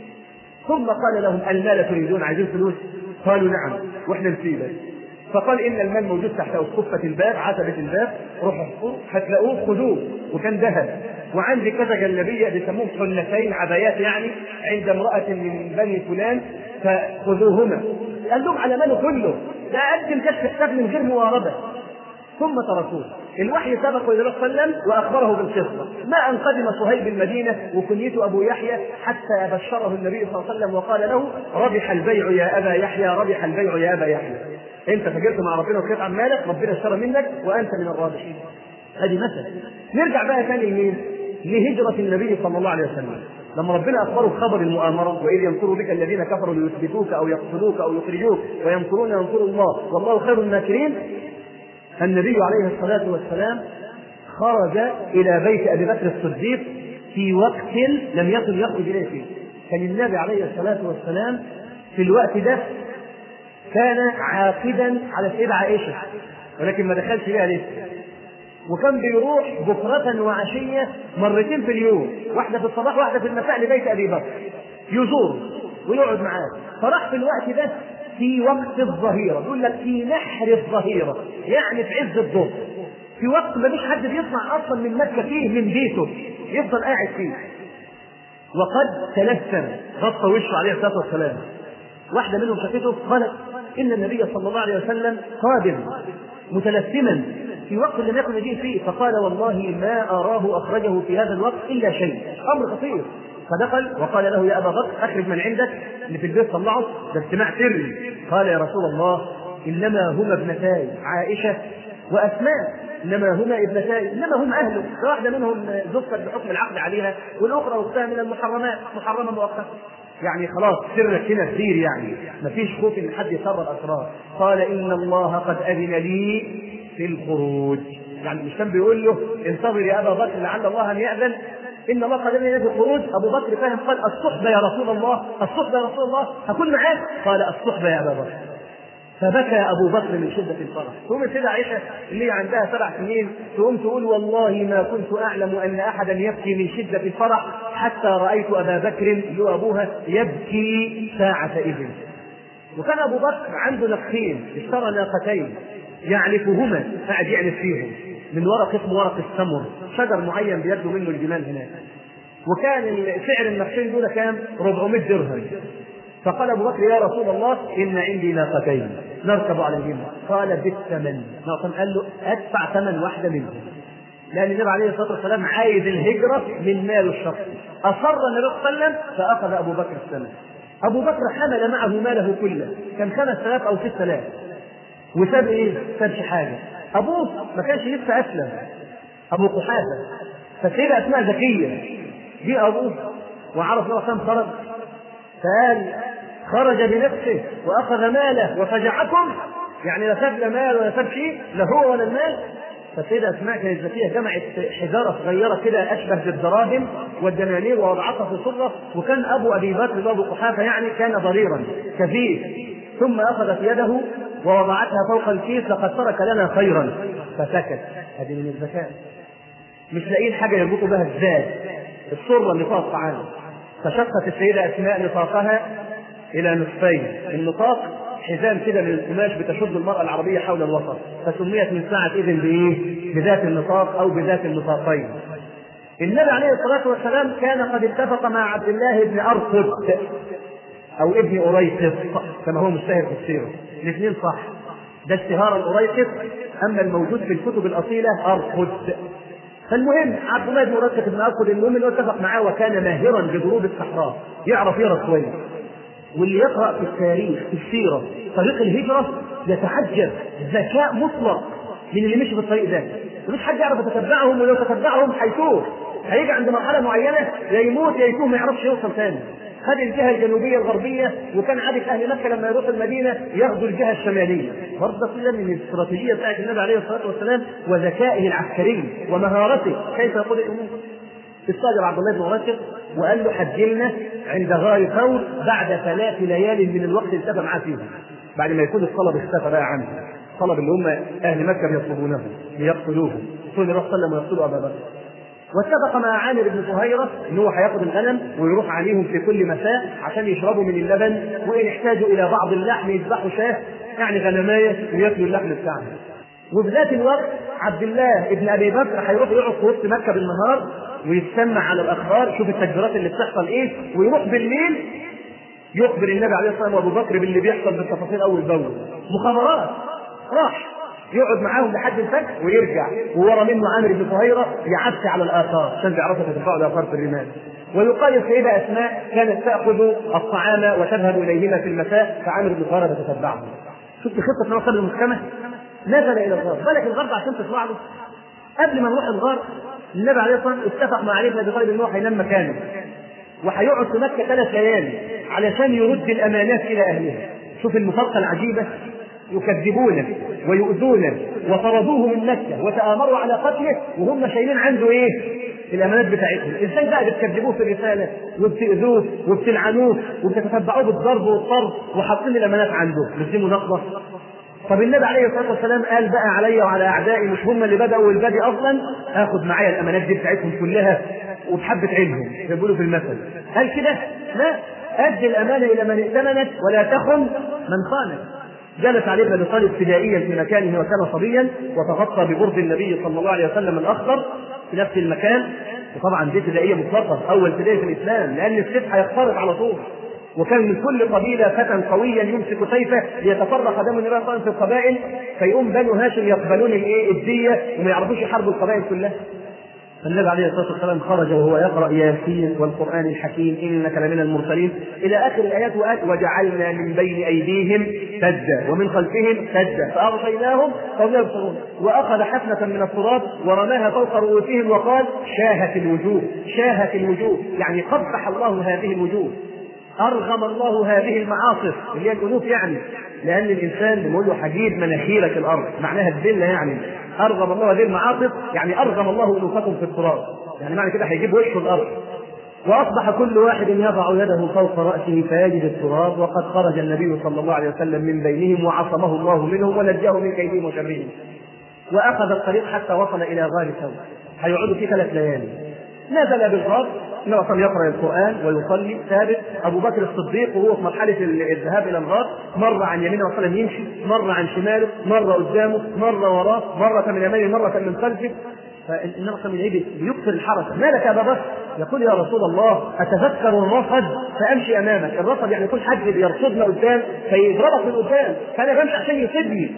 ثم قال لهم المال تريدون عايزين فلوس قالوا نعم واحنا نسيبك فقال ان المال موجود تحت اسقفة الباب عتبة الباب روحوا هتلاقوه خذوه وكان ذهب وعندي كذا جلابيه بيسموهم حلتين عبايات يعني عند امرأة من بني فلان فخذوهما قال لهم على ماله كله ده قدم كشف حساب من غير مواربة ثم تركوه الوحي سبق الى النبي صلى الله عليه وسلم واخبره بالقصه ما ان قدم صهيب المدينه وكنيته ابو يحيى حتى بشره النبي صلى الله عليه وسلم وقال له ربح البيع يا ابا يحيى ربح البيع يا ابا يحيى انت فجرت مع ربنا وخيط عن مالك ربنا اشترى منك وانت من الرابحين هذه مثل نرجع بقى ثاني لمين؟ لهجرة النبي صلى الله عليه وسلم لما ربنا اخبره خبر المؤامره واذ يمكر بك الذين كفروا ليثبتوك او يقتلوك او يخرجوك ويمكرون يمكر الله والله خير الناكرين النبي عليه الصلاة والسلام خرج إلى بيت أبي بكر الصديق في وقت لم يكن يخرج إليه فيه كان النبي عليه الصلاة والسلام في الوقت ده كان عاقدا على السيدة عائشة ولكن ما دخلش بها لسه وكان بيروح بكرة وعشية مرتين في اليوم واحدة في الصباح واحدة في المساء لبيت أبي بكر يزور ويقعد معاه فراح في الوقت ده في وقت الظهيرة يقول لك في نحر الظهيرة يعني في عز الظهر في وقت ما فيش حد بيطلع أصلا من مكة فيه من بيته يفضل قاعد فيه وقد تلثم غطى وشه عليه الصلاة والسلام واحدة منهم شافته قالت إن النبي صلى الله عليه وسلم قادم متلثما في وقت لم يكن يجيء فيه فقال والله ما أراه أخرجه في هذا الوقت إلا شيء أمر خطير فدخل وقال له يا ابا بكر اخرج من عندك اللي في البيت طلعه ده اجتماع سري قال يا رسول الله انما هما ابنتاي عائشه واسماء انما هما ابنتاي انما هم اهله واحده منهم زفت بحكم العقد عليها والاخرى اختها من المحرمات محرمه مؤقته يعني خلاص سرك هنا كثير يعني ما فيش خوف ان حد يسرب اسرار قال ان الله قد اذن لي في الخروج يعني مش كان بيقول له انتظر يا ابا بكر لعل الله ان ياذن ان الله قد اذن في الخروج ابو بكر فهم قال الصحبه يا رسول الله الصحبه يا رسول الله هكون معاك قال الصحبه يا ابا بكر فبكى ابو بكر من شده الفرح تقوم السيده عائشه اللي عندها سبع سنين تقوم تقول والله ما كنت اعلم ان احدا يبكي من شده الفرح حتى رايت ابا بكر اللي هو ابوها يبكي ساعه اذن وكان ابو بكر عنده نخين اشترى ناقتين يعلفهما قاعد يعلف فيهم من ورق اسمه ورق السمر شجر معين بيبدو منه الجمال هناك وكان سعر النخشين دول كام 400 درهم فقال ابو بكر يا رسول الله ان عندي ناقتين نركب عليهما قال بالثمن ناقم قال له ادفع ثمن واحده منهم لان النبي عليه الصلاه والسلام عايز الهجره من ماله الشخصي اصر النبي صلى الله عليه وسلم فاخذ ابو بكر الثمن ابو بكر حمل معه ماله كله كان 5000 او 6000 وساب ايه؟ سابش حاجه ابوه ما كانش لسه اسلم ابو قحافه فسيدة اسماء ذكيه جه ابوه وعرف له كم خرج فقال خرج بنفسه واخذ ماله وفجعكم يعني لا ساب لا مال ولا ساب شيء لا هو ولا المال فالسيدة أسماء كانت ذكية جمعت حجارة صغيرة كده أشبه بالدراهم والدنانير ووضعتها في صرة وكان أبو أبي بكر أبو قحافة يعني كان ضريرا كثير ثم أخذت يده ووضعتها فوق الكيس لقد ترك لنا خيرا فسكت هذه من الذكاء مش لاقيين حاجة يربطوا بها الزاد الصرة اللي فيها الطعام فشقت السيدة أسماء نطاقها إلى نصفين النطاق حزام كده من القماش بتشد المرأة العربية حول الوسط فسميت من ساعة إذن بإيه؟ بذات النطاق أو بذات النطاقين. النبي عليه الصلاة والسلام كان قد اتفق مع عبد الله بن أرقد أو ابن أريقط كما هو مشتهر في السيرة. الاثنين صح. ده اشتهار الأريقط أما الموجود في الكتب الأصيلة أرقد. فالمهم عبد الله بن مركب بن أسود المهم انه اتفق معاه وكان ماهرا بجنوب الصحراء يعرف يقرا كويس واللي يقرا في التاريخ في السيره طريق الهجره يتعجب ذكاء مطلق من اللي مشي في الطريق ده مفيش حد يعرف يتتبعهم ولو تتبعهم هيتوه هيجي عند مرحله معينه يا يموت يا يتوه ما يعرفش يوصل تاني خد الجهه الجنوبيه الغربيه وكان عاده اهل مكه لما يروحوا المدينه ياخذوا الجهه الشماليه برضه كده من الاستراتيجيه بتاعت النبي عليه الصلاه والسلام وذكائه العسكري ومهارته كيف يقود الامور استاجر عبد الله بن مركب وقال له حجلنا عند غار ثور بعد ثلاث ليال من الوقت اللي اتفق معاه فيهم بعد ما يكون الطلب اختفى بقى عنه الطلب اللي هم اهل مكه بيطلبونه ليقتلوه رسول الله صلى الله عليه وسلم ويقتلوا ابا بكر واتفق مع عامر بن فهيرة ان هو هياخد الغنم ويروح عليهم في كل مساء عشان يشربوا من اللبن وان احتاجوا الى بعض اللحم يذبحوا شاه يعني غنمايه وياكلوا اللحم بتاعها. وفي ذات الوقت عبد الله ابن ابي بكر هيروح يقعد في وسط مكه بالنهار ويستمع على الاخبار يشوف التكبيرات اللي بتحصل ايه ويروح بالليل يخبر النبي عليه الصلاه والسلام وابو بكر باللي بيحصل بالتفاصيل اول باول مخابرات راح يقعد معاهم لحد الفجر ويرجع وورا منه عامر بن فهيره يعفي على الاثار عشان بيعرفوا تدفعوا الاثار في الرمال ويقال السيده اسماء كانت تاخذ الطعام وتذهب اليهما في المساء فعامر بن فهيره تتبعهم شفت خطه نصر المحكمه نزل الى الغار بالك الغار ده عشان تطلع له قبل ما نروح الغار النبي عليه الصلاه والسلام اتفق مع علي بن ابي طالب ان هو هينام مكانه وهيقعد في مكه ثلاث ليالي علشان يرد الامانات الى اهلها شوف المفارقه العجيبه يكذبونه ويؤذونه وطردوه من مكه وتآمروا على قتله وهم شايلين عنده ايه؟ الامانات بتاعتهم، ازاي بقى بتكذبوه في الرساله وبتؤذوه وبتلعنوه وبتتتبعوه بالضرب والطرد وحاطين الامانات عنده، مش دي مناقضه؟ طب النبي عليه الصلاه والسلام قال بقى عليا وعلى اعدائي مش هم اللي بداوا البادي اصلا اخد معايا الامانات دي بتاعتهم كلها وبحبه علمهم بيقولوا في المثل هل كده؟ لا ادي الامانه الى من ائتمنك ولا تخن من خانك جلس علي بن ابي طالب فدائيا في مكانه وكان صبيا وتغطى ببرد النبي صلى الله عليه وسلم الاخضر في نفس المكان وطبعا دي فدائيه مطلقه اول فدائيه في الاسلام لان السيف هيخترق على طول وكان من كل قبيله فتى قويا يمسك سيفه ليتفرق دم النبي صلى الله عليه وسلم في القبائل فيقوم بنو هاشم يقبلون الايه الديه وما يعرفوش يحاربوا القبائل كلها فالنبي عليه الصلاه والسلام خرج وهو يقرا ياسين والقران الحكيم انك لمن المرسلين الى اخر الايات وقال وجعلنا من بين ايديهم سدا ومن خلفهم سدا فاغشيناهم فهم لا يبصرون واخذ حفنه من التراب ورماها فوق رؤوسهم وقال شاهت الوجوه شاهت الوجوه يعني قبح الله هذه الوجوه ارغم الله هذه المعاصف اللي هي الانوف يعني لان الانسان بنقول له حجيب مناخيرك الارض معناها الذله يعني ارغم الله هذه المعاصف يعني ارغم الله انوفكم في التراب يعني معنى كده هيجيب وشه الارض واصبح كل واحد يضع يده فوق راسه فيجد التراب وقد خرج النبي صلى الله عليه وسلم من بينهم وعصمه الله منهم ونجاه من كيدهم وشرهم واخذ الطريق حتى وصل الى غار ثور هيقعدوا فيه ثلاث ليالي نزل بالغار النبي صلى يقرا القران ويصلي ثابت ابو بكر الصديق وهو في مرحله الذهاب الى الغار مر عن يمينه وسلم يمشي مر عن شماله مر قدامه مر وراه مره من يمينه مره من خلفه فالنبي صلى الله عليه وسلم بيكثر الحركه ما لك يا ابا بكر يقول يا رسول الله اتذكر الرصد فامشي امامك الرصد يعني يكون حد يرصدنا قدام فيضربك من قدام فانا بمشي عشان يصيبني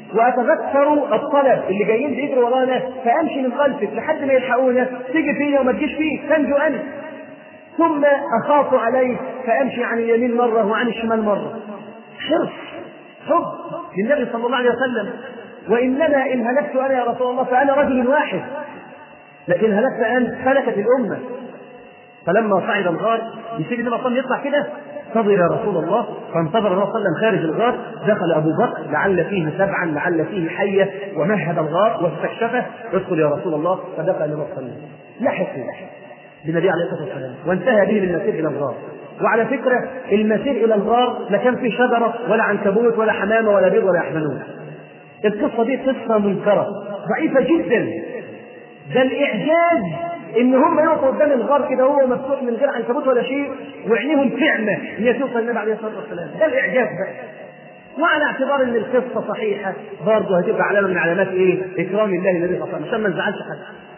واتذكر الطلب اللي جايين بيجروا ورانا فامشي من خلفك لحد ما يلحقونا تيجي فيا وما تجيش فيك تنجو انت ثم اخاف عليك فامشي عن اليمين مره وعن الشمال مره حرص حب للنبي صلى الله عليه وسلم وانما ان هلكت انا يا رسول الله فانا رجل واحد لكن هلكت انت هلكت الامه فلما صعد الغار يسيب النبي صلى الله عليه وسلم يطلع كده انتظر يا رسول الله فانتظر النبي صلى الله عليه وسلم خارج الغار دخل ابو بكر لعل فيه سبعا لعل فيه حيه ومهد الغار واستكشفه ادخل يا رسول الله فدخل النبي صلى الله عليه وسلم لحقوا بالنبي عليه الصلاه والسلام وانتهى به المسير الى الغار وعلى فكره المسير الى الغار لا كان فيه شجره ولا عنكبوت ولا حمامه ولا بيض ولا يحملون القصه دي قصه منكره ضعيفه جدا ده الاعجاز ان هم يقفوا قدام الغار كده هو مفتوح من غير عنكبوت ولا شيء وعينيهم تعمى ان هي توصل النبي عليه الصلاه والسلام ده الاعجاز بقى وعلى اعتبار ان القصه صحيحه برضه هتبقى علامه من علامات ايه؟ اكرام الله النبي صلى الله عليه وسلم عشان ما نزعلش حد.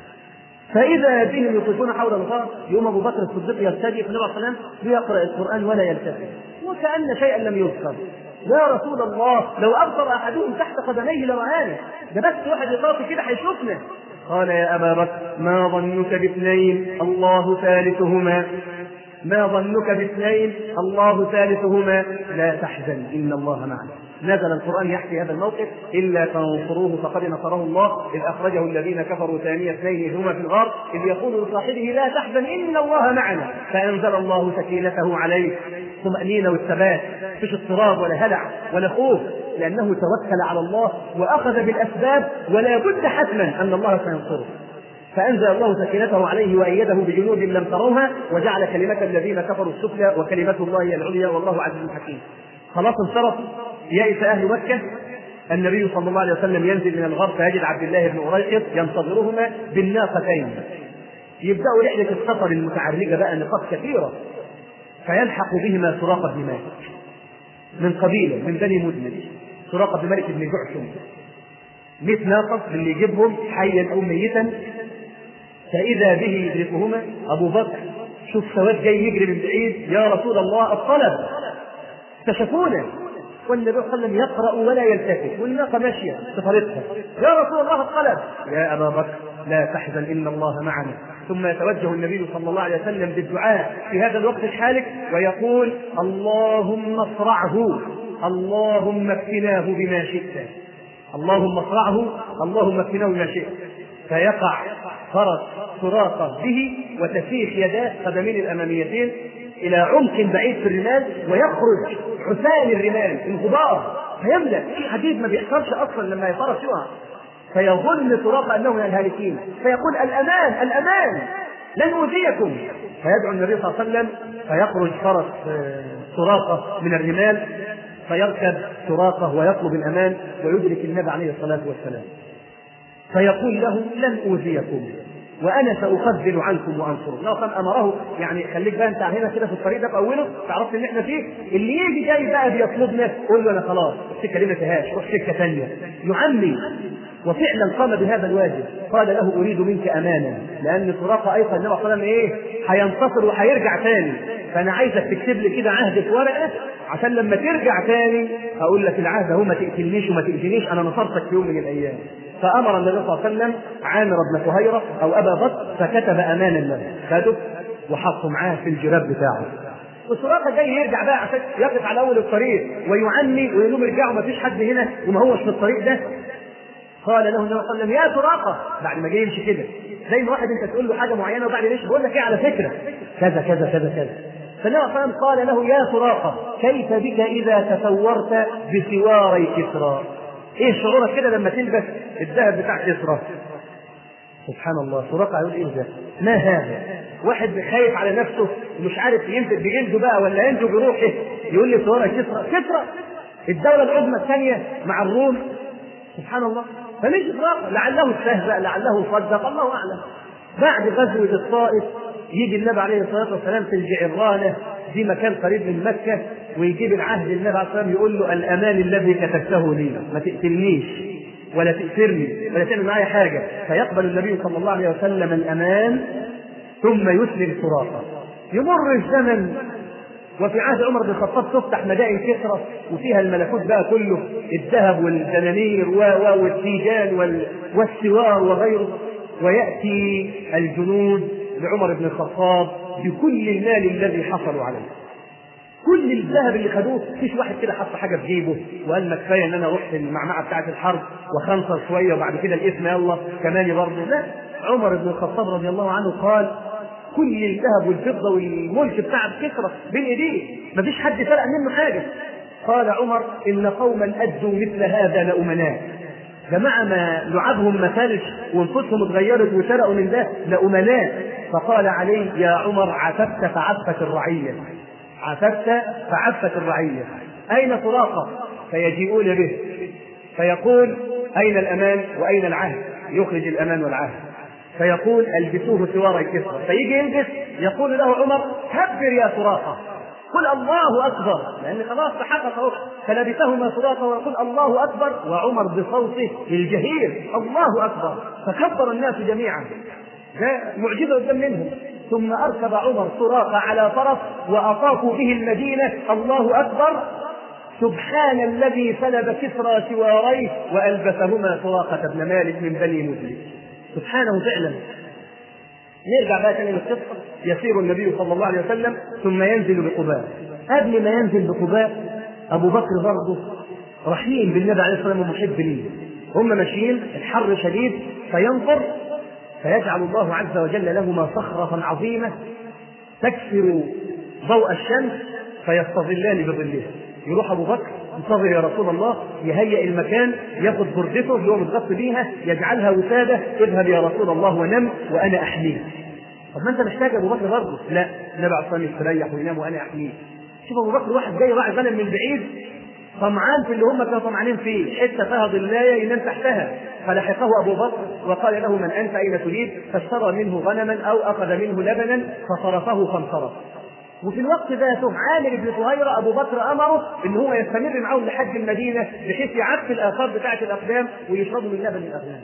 فاذا بهم يوقفون حول الغار يوم ابو بكر الصديق يرتدي في النبي صلى الله عليه وسلم ليقرا القران ولا يلتفت وكان شيئا لم يذكر يا رسول الله لو ابصر احدهم تحت قدميه لرآنا ده بس واحد يطاف كده هيشوفنا قال يا أبا بكر ما ظنك باثنين الله ثالثهما ما ظنك باثنين الله ثالثهما لا تحزن إن الله معنا نزل القرآن يحكي هذا الموقف إلا تنصروه فقد نصره الله إذ أخرجه الذين كفروا ثاني اثنين إذ هما في الغار إذ يقول لصاحبه لا تحزن إن الله معنا فأنزل الله سكينته عليه طمأنينة والثبات مفيش اضطراب ولا هلع ولا خوف لأنه توكل على الله وأخذ بالأسباب ولا بد حتما أن الله سينصره فأنزل الله سكينته عليه وأيده بجنود لم تروها وجعل كلمة الذين كفروا السفلى وكلمة الله هي العليا والله عزيز حكيم خلاص انصرف يئس أهل مكة النبي صلى الله عليه وسلم ينزل من الغار فيجد عبد الله بن أريقط ينتظرهما بالناقتين يبدأوا رحلة السفر المتعرجة بقى نقاط كثيرة فيلحق بهما سراقة بن مالك من قبيلة من بني مدلج سراقة بن مالك بن جعشم 100 ناقة اللي يجيبهم حيا أو ميتا فإذا به يدركهما أبو بكر شوف سواد جاي يجري من بعيد يا رسول الله الطلب اكتشفونا والنبي صلى الله عليه وسلم يقرأ ولا يلتفت والناقة ماشية في طريقها يا رسول الله الطلب يا أبا بكر لا تحزن إن الله معنا ثم يتوجه النبي صلى الله عليه وسلم بالدعاء في هذا الوقت الحالك ويقول اللهم اصرعه اللهم اكفناه بما شئت اللهم اصرعه اللهم اكفناه بما شئت فيقع فرس سراقة به وتسيح يداه قدمين الأماميتين إلى عمق بعيد في الرمال ويخرج عثان الرمال الغبار فيملأ في حديد ما بيحصلش أصلا لما الفرس يقع فيظن سراقة أنه من الهالكين فيقول الأمان الأمان لن أوذيكم فيدعو النبي صلى الله عليه وسلم فيخرج فرس سراقة من الرمال فيركب سراقة ويطلب الأمان ويدرك النبي عليه الصلاة والسلام فيقول له لن أوذيكم وانا ساخذل عنكم وانصركم لو كان امره يعني خليك بقى انت هنا كده في الطريق ده في اوله تعرفت ان احنا فيه اللي يجي جاي بقى بيطلبنا قول له انا خلاص السكه دي ما فيهاش روح سكه ثانيه يعمي وفعلا قام بهذا الواجب قال له اريد منك امانا لان سراقه ايضا النبي صلى الله عليه وسلم ايه هينتصر وهيرجع تاني فانا عايزك تكتب لي كده عهد في ورقه عشان لما ترجع تاني هقول لك العهد اهو ما تقتلنيش وما تاذينيش انا نصرتك في يوم من الايام فامر النبي صلى الله عليه وسلم عامر بن فهيره او ابا بكر فكتب امانا له خده وحطه معاه في الجراب بتاعه وسراقه جاي يرجع بقى عشان يقف على اول الطريق ويعني ويقول لهم ارجعوا ما فيش حد هنا وما هوش في الطريق ده قال له النبي صلى الله عليه وسلم يا سراقه بعد ما جاي يمشي كده زي ما واحد انت تقول له حاجه معينه وبعد يمشي بيقول لك ايه على فكره كذا كذا كذا كذا فالنبي صلى الله عليه وسلم قال له يا سراقه كيف بك اذا تسورت بسواري كسرى ايه شعورك كده لما تلبس الذهب بتاع كسرى سبحان الله سراقه يقول ايه ده ما هذا واحد خايف على نفسه ومش عارف ينزل بجلده بقى ولا ينزل بروحه يقول لي سواري كسرى كسرى الدولة العظمى الثانية مع الروم سبحان الله فمش إطلاق لعله استهزأ لعله صدق الله أعلم بعد غزوة الطائف يجي النبي عليه الصلاة والسلام في الجعرانة دي مكان قريب من مكة ويجيب العهد النبي عليه الصلاة والسلام يقول له الأمان الذي كتبته لي ما تقتلنيش ولا تأثرني ولا تعمل معايا حاجة فيقبل النبي صلى الله عليه وسلم الأمان ثم يسلم سراقة يمر الزمن وفي عهد عمر بن الخطاب تفتح مدائن كسرى وفيها الملكوت بقى كله الذهب والدنانير و و والتيجان وال والسوار وغيره وياتي الجنود لعمر بن الخطاب بكل المال الذي حصلوا عليه كل الذهب اللي خدوه فيش واحد كده حط حاجه في جيبه وقال ما كفايه ان انا رحت المعمعه بتاعه الحرب وخنصر شويه وبعد كده الاسم يلا كمان برضه لا عمر بن الخطاب رضي الله عنه قال كل الذهب والفضه والملك بتاع كسرى بين ايديه مفيش حد سرق منه حاجه قال عمر ان قوما ادوا مثل هذا لامناء جماعه ما لعبهم ما فالش وانفسهم اتغيرت وسرقوا من ده لامناء فقال عليه يا عمر عففت فعفت الرعيه عففت فعفت الرعيه اين سراقه فيجيئون به فيقول اين الامان واين العهد يخرج الامان والعهد فيقول البسوه سوار الكسرى فيجي يلبس يقول له عمر كبر يا سراقه قل الله اكبر لان خلاص تحقق اهو فلبسهما سراقه ويقول الله اكبر وعمر بصوته الجهير الله اكبر فكبر الناس جميعا ده معجزه قدام منهم ثم اركب عمر سراقه على فرس واطافوا به المدينه الله اكبر سبحان الذي سلب كسرى سواريه والبسهما سراقه بن مالك من بني مدلج سبحانه فعلا نرجع بقى تاني للقصه يسير النبي صلى الله عليه وسلم ثم ينزل بقباء قبل ما ينزل بقباء ابو بكر برضه رحيم بالنبي عليه الصلاه والسلام ومحب ليه هم ماشيين الحر شديد فينظر فيجعل الله عز وجل لهما صخرة عظيمة تكسر ضوء الشمس فيستظلان بظلها يروح ابو بكر انتظر يا رسول الله يهيئ المكان ياخذ بردته اللي هو متغطي بيها يجعلها وساده اذهب يا رسول الله ونم وانا احميك طب ما انت محتاج ابو بكر برضه لا النبي عليه الصلاه يستريح وينام وانا احميه شوف ابو بكر واحد جاي راعي غنم من بعيد طمعان في اللي هم كانوا طمعانين فيه حته فيها ظلايه ينام تحتها فلحقه ابو بكر وقال له من انت اين تريد فاشترى منه غنما او اخذ منه لبنا فصرفه فانصرف وفي الوقت ذاته عامر بن طهيرة أبو بكر أمره إن هو يستمر معهم لحد المدينة بحيث يعفي الآثار بتاعة الأقدام ويشربوا من لبن الأقدام.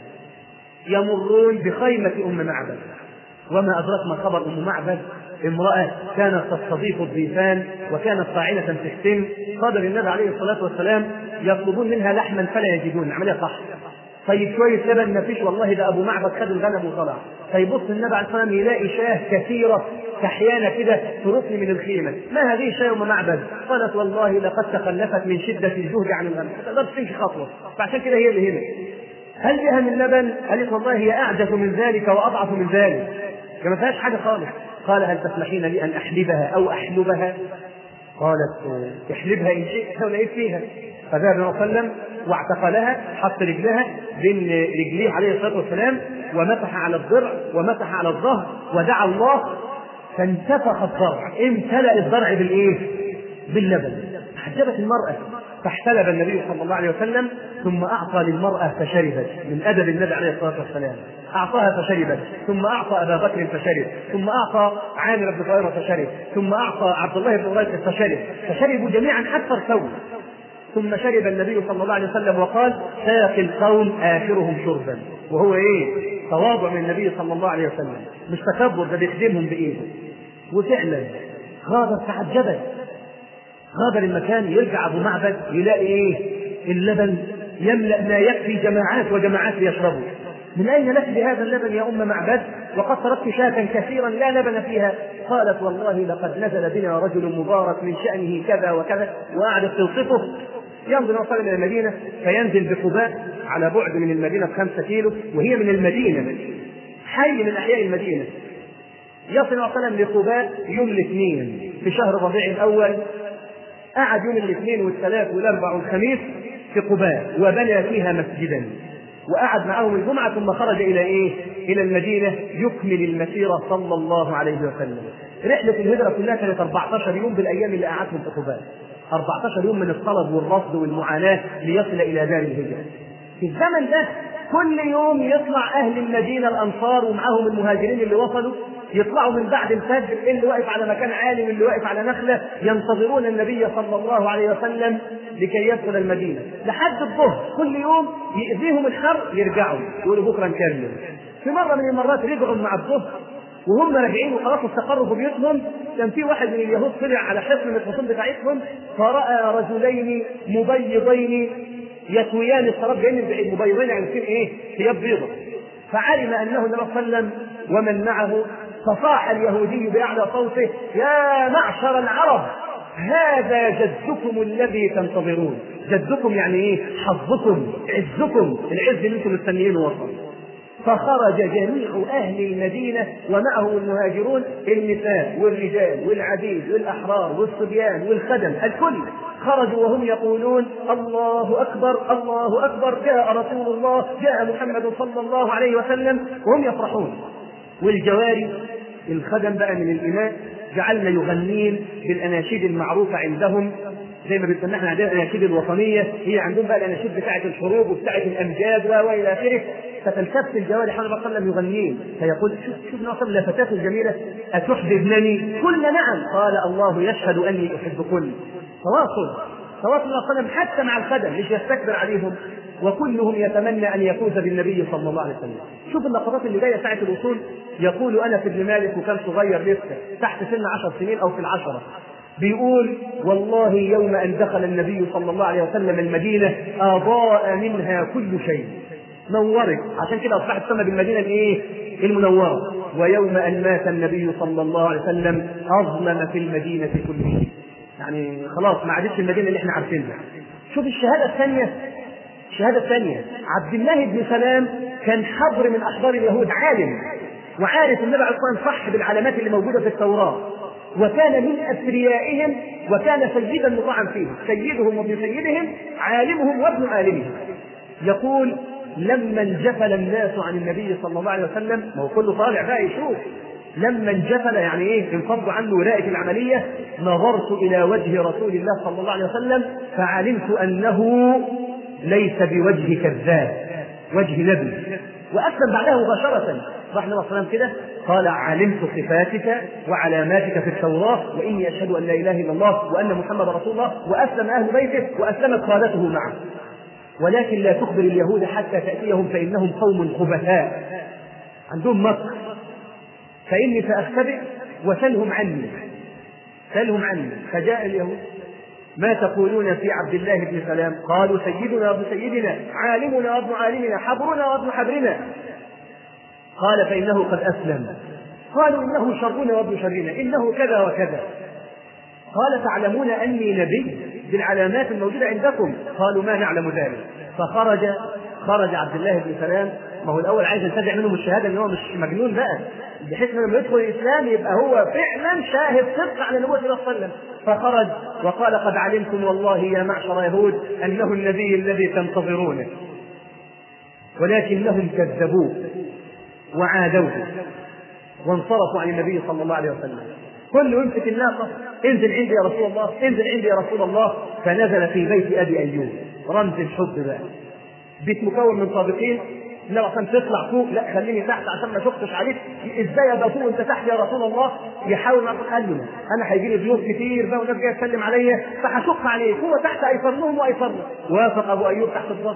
يمرون بخيمة أم معبد وما أدرك ما خبر أم معبد امرأة كانت تستضيف الضيفان وكانت فاعلة في السن قدر النبي عليه الصلاة والسلام يطلبون منها لحما فلا يجدون عملية صح طيب شوية لبن ما فيش والله ده أبو معبد خد الغنم وطلع فيبص النبي عليه الصلاة والسلام يلاقي شاه كثيرة كحيانة كده ترقني من الخيمة ما هذه الشاه أم معبد قالت والله لقد تخلفت من شدة الجهد عن الغنم ما تقدرش تمشي خطوة فعشان كده هي اللي هنا هل بها من لبن؟ قالت والله هي أعجز من ذلك وأضعف من ذلك ما فيهاش حاجة خالص قال هل تسمحين لي أن أحلبها أو أحلبها قالت احلبها إن شئت ولقيت فيها فذهب النبي صلى الله عليه وسلم واعتقلها حط رجلها بين رجليه عليه الصلاه والسلام ومسح على الضرع ومسح على الظهر ودعا الله فانتفخ الضرع امتلأ الضرع بالايه؟ باللبن حجبت المرأة فاحتلب النبي صلى الله عليه وسلم ثم أعطى للمرأة فشربت من أدب النبي عليه الصلاة والسلام أعطاها فشربت ثم أعطى أبا بكر فشرب ثم أعطى عامر بن طائرة فشرب ثم أعطى عبد الله بن أريد فشرب فشربوا جميعا حتى ارتووا ثم شرب النبي صلى الله عليه وسلم وقال ساقي القوم آخرهم شربا وهو إيه؟ تواضع من النبي صلى الله عليه وسلم مش تكبر ده بيخدمهم بإيده وفعلا غادر تعجبت غادر المكان يرجع ابو معبد يلاقي ايه؟ اللبن يملا ما يكفي جماعات وجماعات ليشربوا. من اين لك بهذا اللبن يا ام معبد؟ وقد تركت شاة كثيرا لا لبن فيها. قالت والله لقد نزل بنا رجل مبارك من شانه كذا وكذا وقعدت توصفه ينظر وصل الى المدينه فينزل بقباء على بعد من المدينه بخمسة كيلو وهي من المدينه حي من احياء المدينه يصل وصلا لقباء يوم الاثنين في شهر ربيع الاول قعد يوم الاثنين والثلاث والاربع والخميس في قباء وبنى فيها مسجدا وقعد معهم الجمعة ثم خرج إلى إيه؟ إلى المدينة يكمل المسيرة صلى الله عليه وسلم. رحلة الهجرة كلها كانت 14 يوم بالأيام اللي قعدهم في قباء. 14 يوم من الطلب والرفض والمعاناة ليصل إلى دار الهجرة. في الزمن ده كل يوم يطلع أهل المدينة الأنصار ومعهم المهاجرين اللي وصلوا يطلعوا من بعد الفجر اللي واقف على مكان عالي واللي واقف على نخلة ينتظرون النبي صلى الله عليه وسلم لكي يدخل المدينة لحد الظهر كل يوم يأذيهم الحر يرجعوا يقولوا بكرة نكمل في مرة من المرات رجعوا مع الظهر وهم راجعين وخلاص استقروا في بيوتهم كان في واحد من اليهود طلع على حصن من الحصون بتاعتهم فرأى رجلين مبيضين يكويان الشراب جايين من بعيد مبيضين يعني ايه؟ ثياب بيضة فعلم انه النبي صلى الله عليه وسلم ومن معه فصاح اليهودي باعلى صوته يا معشر العرب هذا جدكم الذي تنتظرون جدكم يعني ايه حظكم عزكم العز اللي انتم مستنيينه وصل فخرج جميع اهل المدينه ومعهم المهاجرون النساء والرجال والعبيد والاحرار والصبيان والخدم الكل خرجوا وهم يقولون الله اكبر الله اكبر جاء رسول الله جاء محمد صلى الله عليه وسلم وهم يفرحون والجواري الخدم بقى من الإماء جعلنا يغنين بالأناشيد المعروفة عندهم زي ما بنسميها احنا عندنا الاناشيد الوطنيه هي عندهم بقى الاناشيد بتاعه الحروب وبتاعه الامجاد والى اخره فتلتف الجواري حول الله وسلم يغنين فيقول شوف شوف ناصر لفتاة الجميلة أتحببنني؟ قلنا نعم قال الله يشهد أني أحبكن تواصل تواصل الله وسلم حتى مع الخدم مش يستكبر عليهم وكلهم يتمنى ان يفوز بالنبي صلى الله عليه وسلم. شوف اللقطات اللي جايه ساعه الوصول يقول انا في ابن مالك وكان صغير لسه تحت سن عشر سنين او في العشره. بيقول والله يوم ان دخل النبي صلى الله عليه وسلم المدينه اضاء منها كل شيء. نورت عشان كده اصبحت تسمى بالمدينه الايه؟ المنوره ويوم ان مات النبي صلى الله عليه وسلم اظلم في المدينه كلها يعني خلاص ما عادتش المدينه اللي احنا عارفينها شوف الشهاده الثانيه الشهاده الثانيه عبد الله بن سلام كان حبر من احبار اليهود عالم وعارف النبي عليه الصلاه والسلام صح بالعلامات اللي موجوده في التوراه وكان من اثريائهم وكان سيدا مطاعا فيهم سيدهم وابن سيدهم عالمهم وابن عالمهم يقول لما انجفل الناس عن النبي صلى الله عليه وسلم ما هو كله طالع بقى يشوف لما انجفل يعني ايه انفضوا عنه ولايه العمليه نظرت الى وجه رسول الله صلى الله عليه وسلم فعلمت انه ليس بوجه كذاب وجه نبي واسلم بعدها مباشره راح النبي صلى الله عليه وسلم كده قال علمت صفاتك وعلاماتك في التوراه واني اشهد ان لا اله الا الله وان محمد رسول الله واسلم اهل بيته واسلمت خالته معه ولكن لا تخبر اليهود حتى تاتيهم فانهم قوم خبثاء عندهم مكر فاني ساختبئ وسلهم عني سلهم عني فجاء اليهود ما تقولون في عبد الله بن سلام قالوا سيدنا وابن سيدنا عالمنا وابن عالمنا حبرنا وابن حبرنا قال فإنه قد أسلم قالوا إنه شرنا وابن شرنا إنه كذا وكذا قال تعلمون أني نبي بالعلامات الموجودة عندكم قالوا ما نعلم ذلك فخرج خرج عبد الله بن سلام ما هو الأول عايز ينتزع منهم الشهادة إن هو مش مجنون بقى بحيث إنه لما يدخل الإسلام يبقى هو فعلا شاهد صدق على نبوة النبي صلى الله عليه وسلم فخرج وقال قد علمتم والله يا معشر يهود أنه النبي الذي تنتظرونه ولكنهم كذبوه وعادوه وانصرفوا عن النبي صلى الله عليه وسلم كل يمسك الناقة انزل عندي يا رسول الله انزل عندي يا رسول الله فنزل في بيت أبي أيوب رمز الحب بقى بيت مكون من طابقين النبي عشان تطلع فوق لا خليني تحت عشان ما اشقش عليك ازاي ابقى فوق وانت تحت يا رسول الله يحاول ما قال له انا هيجي لي ضيوف كتير بقى والناس جايه تسلم عليا فهشق عليك هو تحت ايسر لهم وايسر له وافق ابو ايوب تحت الضغط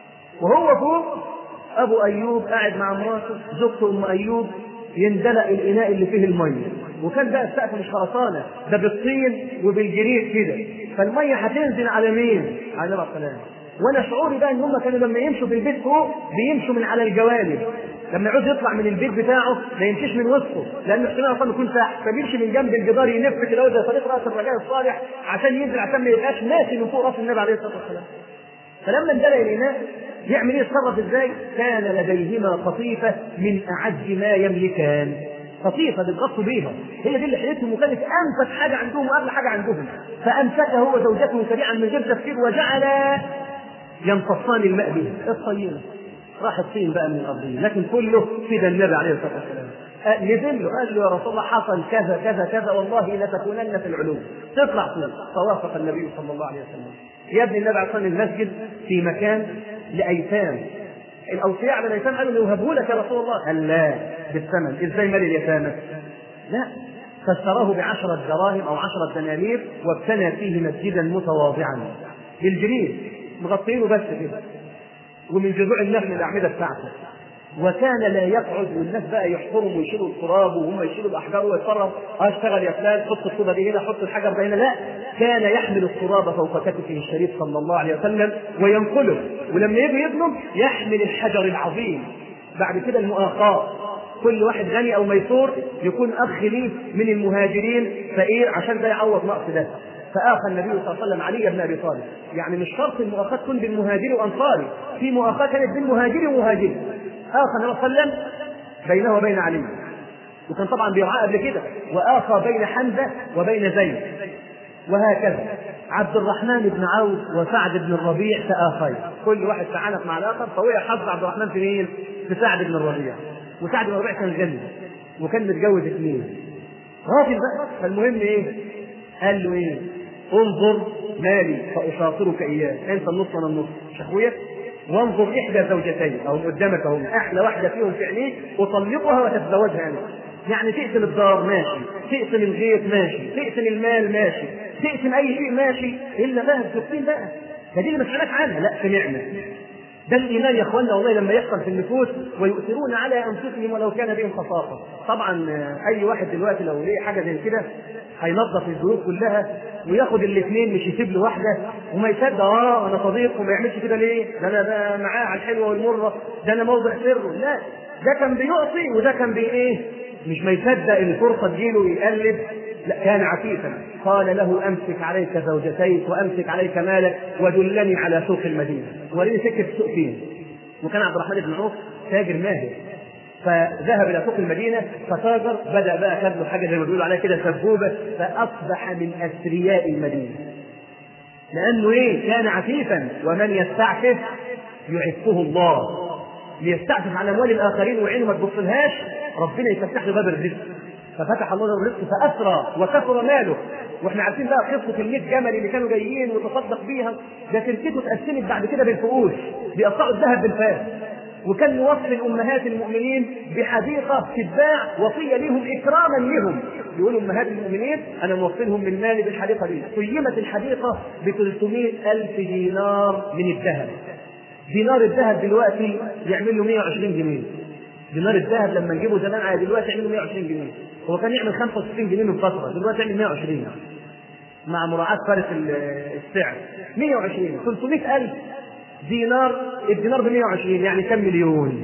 وهو فوق ابو ايوب قاعد مع مراته زوجته ام ايوب يندلق الاناء اللي فيه الميه وكان بقى السقف مش خرسانه ده بالطين وبالجريد كده فالميه هتنزل على مين؟ على النبي السلام وانا شعوري بقى ان هم كانوا لما يمشوا في البيت فوق بيمشوا من على الجوانب لما يعوز يطلع من البيت بتاعه ما يمشيش من وسطه لان احتمال اصلا يكون تحت فبيمشي من جنب الجدار يلف كده زي طريق راس الرجاء الصالح عشان ينزل عشان ما يبقاش ماشي من فوق راس النبي عليه الصلاه والسلام فلما اندلق الاناء يعمل ايه يتصرف ازاي؟ كان لديهما قطيفه من اعز ما يملكان قطيفه بيتغطوا بيها هي دي اللي حيلتهم وكانت انفس حاجه عندهم واغلى حاجه عندهم فامسكه هو وزوجته سريعا من غير تفكير وجعل يمتصان الماء به الطينه راح الطين بقى من الارضيه لكن كله فدى النبي عليه الصلاه والسلام نزل له قال له يا رسول الله حصل كذا كذا كذا والله لتكونن في العلوم تطلع فوق فوافق النبي صلى الله عليه وسلم يا ابن النبي عليه الصلاه المسجد في مكان لايتام الاوصياء على الايتام قالوا نوهبه لك يا رسول الله قال لا بالثمن ازاي مال اليتامى لا فاشتراه بعشرة دراهم أو عشرة دنانير وابتنى فيه مسجدا متواضعا بالجريد مغطينه بس كده ومن جذوع النخل الأعمدة بتاعته وكان لا يقعد والناس بقى يحفروا ويشيلوا التراب وهم يشيلوا الاحجار ويتفرغ اشتغل يا فلان حط الطوبه دي هنا حط الحجر ده هنا لا كان يحمل التراب فوق كتفه الشريف صلى الله عليه وسلم وينقله ولما يجي يظلم يحمل الحجر العظيم بعد كده المؤاخاه كل واحد غني او ميسور يكون اخ ليه من المهاجرين فقير عشان ده يعوض نقص ده فآخى النبي صلى الله عليه وسلم علي بن ابي طالب يعني مش شرط المؤاخاة تكون بالمهاجر وانصاري في مؤاخاة كانت بالمهاجر ومهاجر آخى النبي صلى الله عليه وسلم بينه وبين علي وكان طبعا بيرعاه قبل كده وآخى بين حمزة وبين زيد وهكذا عبد الرحمن بن عوف وسعد بن الربيع تآخيا كل واحد تعانق مع الآخر فوقع حظ عبد الرحمن في مين؟ في سعد بن الربيع وسعد بن الربيع كان غني وكان متجوز اثنين راجل بقى فالمهم ايه؟ قال له ايه؟ انظر مالي فاشاطرك اياه انت النص وانا النص مش اخويا وانظر احدى زوجتين او قدامك اهو احلى واحده فيهم في عينيك اطلقها وتتزوجها انت يعني تقسم الدار ماشي تقسم الغيط ماشي تقسم المال ماشي تقسم اي شيء ماشي الا بقى الفلسطين بقى فدي اللي ما سمعناش عنها لا سمعنا ده الايمان يا اخوانا والله لما يحصل في النفوس ويؤثرون على انفسهم ولو كان بهم خصاصه طبعا اي واحد دلوقتي لو ليه حاجه زي كده هينظف البيوت كلها وياخد الاثنين مش يسيب له واحده وما يصدق اه انا صديق وما يعملش كده ليه؟ ده انا ده معاه على الحلوه والمره ده انا موضع سره لا ده كان بيعطي وده كان بي ايه؟ مش ما يصدق الفرصه تجيله يقلب لا كان عفيفا قال له امسك عليك زوجتيك وامسك عليك مالك ودلني على سوق المدينه وريني سكه السوق فين وكان عبد الرحمن بن عوف تاجر ماهر فذهب الى سوق المدينه فتاجر بدا بقى خد له حاجه زي ما بيقولوا عليها كده سبوبه فاصبح من اثرياء المدينه لانه ايه كان عفيفا ومن يستعفف يعفه الله ليستعفف على اموال الاخرين وعينه ما تبصلهاش ربنا يفتح له باب الرزق ففتح الله له الرزق فاثرى وكثر ماله واحنا عارفين بقى قصه ال 100 جمل اللي كانوا جايين وتصدق بيها ده تركته اتقسمت بعد كده بالفؤوس بيقطعوا الذهب بالفاس وكان يوصي الامهات المؤمنين بحديقه تتباع وصيه لهم اكراما لهم يقولوا امهات المؤمنين انا موصلهم من مالي بالحديقه دي قيمت الحديقه ب 300 الف دينار من الذهب دينار الذهب دلوقتي يعمل له 120 جنيه دينار الذهب لما نجيبه زمان على دلوقتي يعمل له 120 جنيه هو كان يعمل 65 جنيه من فتره دلوقتي يعمل 120 مع مراعاة فرق السعر 120 300 ألف دينار الدينار ب 120 يعني كم مليون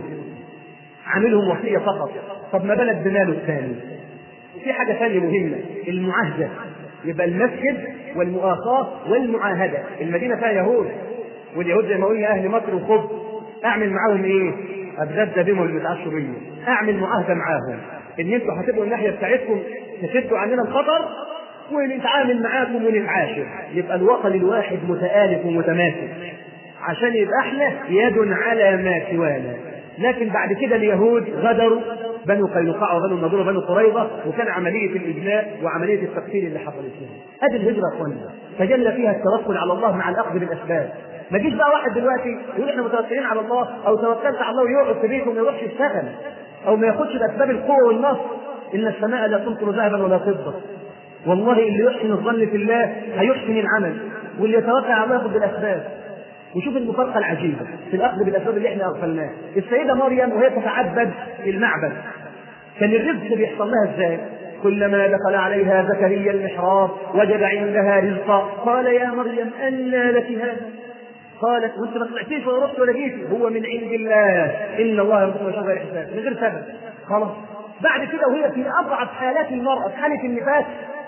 عاملهم وصية فقط طب ما بالك بماله الثاني في حاجة ثانية مهمة المعاهدة يبقى المسجد والمؤاخاة والمعاهدة المدينة فيها يهود واليهود زي ما قلنا أهل مصر وخبز أعمل معاهم إيه؟ اتغدى بهم اللي بيتعشوا بيا اعمل معاهده معاهم ان انتوا هتبقوا الناحيه بتاعتكم تشدوا عننا الخطر ونتعامل معاكم ونتعاشر يبقى الوطن الواحد متآلف ومتماسك عشان يبقى احنا يد على ما سوانا لكن بعد كده اليهود غدروا بنو قينقاع وبنو النضور وبنو قريظه وكان عمليه الاجلاء وعمليه التقتيل اللي حصلت فيها. ادي الهجره يا اخوانا تجلى فيها التوكل على الله مع الاخذ بالاسباب. ما يجيش بقى واحد دلوقتي يقول احنا متوكلين على الله او توكلت على الله ويقعد في بيته وما يروحش يشتغل او ما ياخدش باسباب القوه والنصر ان السماء لا تمطر ذهبا ولا فضه. والله اللي يحسن الظن في الله هيحسن العمل واللي يتوكل على الله ياخذ بالاسباب. وشوف المفارقه العجيبه في الاخذ بالاسباب اللي احنا اغفلناها السيده مريم وهي تتعبد في المعبد كان الرزق بيحصل لها ازاي كلما دخل عليها زكريا المحراب وجد عندها رزقا قال يا مريم انى لك هذا قالت وانت ما طلعتيش ولا رحت ولا جيتي هو من عند الله ان الله يرزق من غير حساب من غير سبب خلاص بعد كده وهي في اضعف حالات المراه في حاله النفاس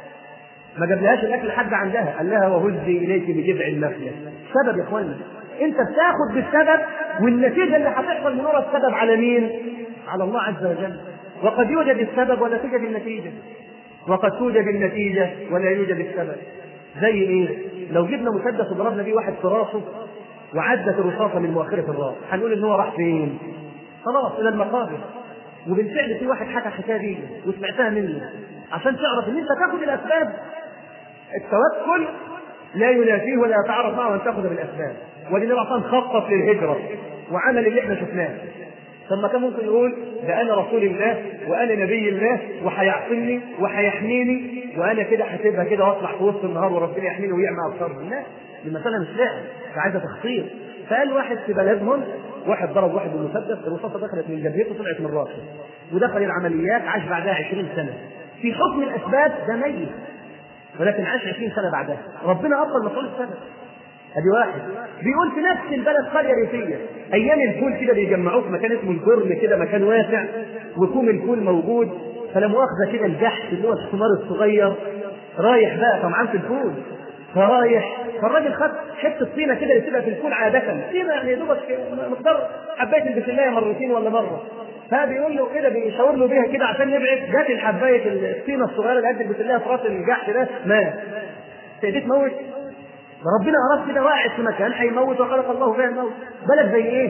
ما جابلهاش الاكل لحد عندها قال لها وهزي اليك بجذع النخله سبب يا اخوانا انت بتاخد بالسبب والنتيجه اللي هتحصل من وراء السبب على مين؟ على الله عز وجل وقد يوجد السبب ولا توجد النتيجه وقد توجد النتيجه ولا يوجد السبب زي ايه؟ لو جبنا مسدس وضربنا بيه واحد في راسه وعدت الرصاصه من مؤخره الراس هنقول ان هو راح فين؟ خلاص الى المقابر وبالفعل في واحد حكى الحكايه دي وسمعتها منه عشان تعرف ان انت تاخد الاسباب التوكل لا ينافيه ولا يتعارض معه ان تاخذ بالاسباب ولان الرسول خطط للهجره وعمل اللي احنا شفناه ثم كان ممكن يقول ده انا رسول الله وانا نبي الله وهيعصمني وهيحميني وانا كده هسيبها كده واطلع في وسط النهار وربنا يحميني ويعمى ابصار لا المساله مش لعب فعايزه تخطيط فقال واحد في بلدهم واحد ضرب واحد بالمسدس الرصاصه دخلت من جبهته طلعت من راسه ودخل العمليات عاش بعدها 20 سنه في حكم الاسباب ده ميت ولكن عاش 20 سنه بعدها ربنا ابطل مفعول السبب ادي واحد بيقول في نفس البلد قريه ريفيه ايام الفول كده بيجمعوه في مكان اسمه الجرم كده مكان واسع وكوم الفول موجود فلا مؤاخذه كده الجحش اللي هو الحمار الصغير رايح بقى طمعان في الفول فرايح فالراجل خد حته طينه كده يسيبها في الفول عاده طينه يعني يا دوبك مقدار حبايه البسلايه مرتين ولا مره فبيقول له كده بيشاور له بيها كده عشان نبعد جت الحبايه الطينه الصغيره اللي قد البسلايه في راس الجحش ده مات تقدر تموت ربنا اراد كده واحد في مكان هيموت وخلق الله فيها الموت بلد زي ايه؟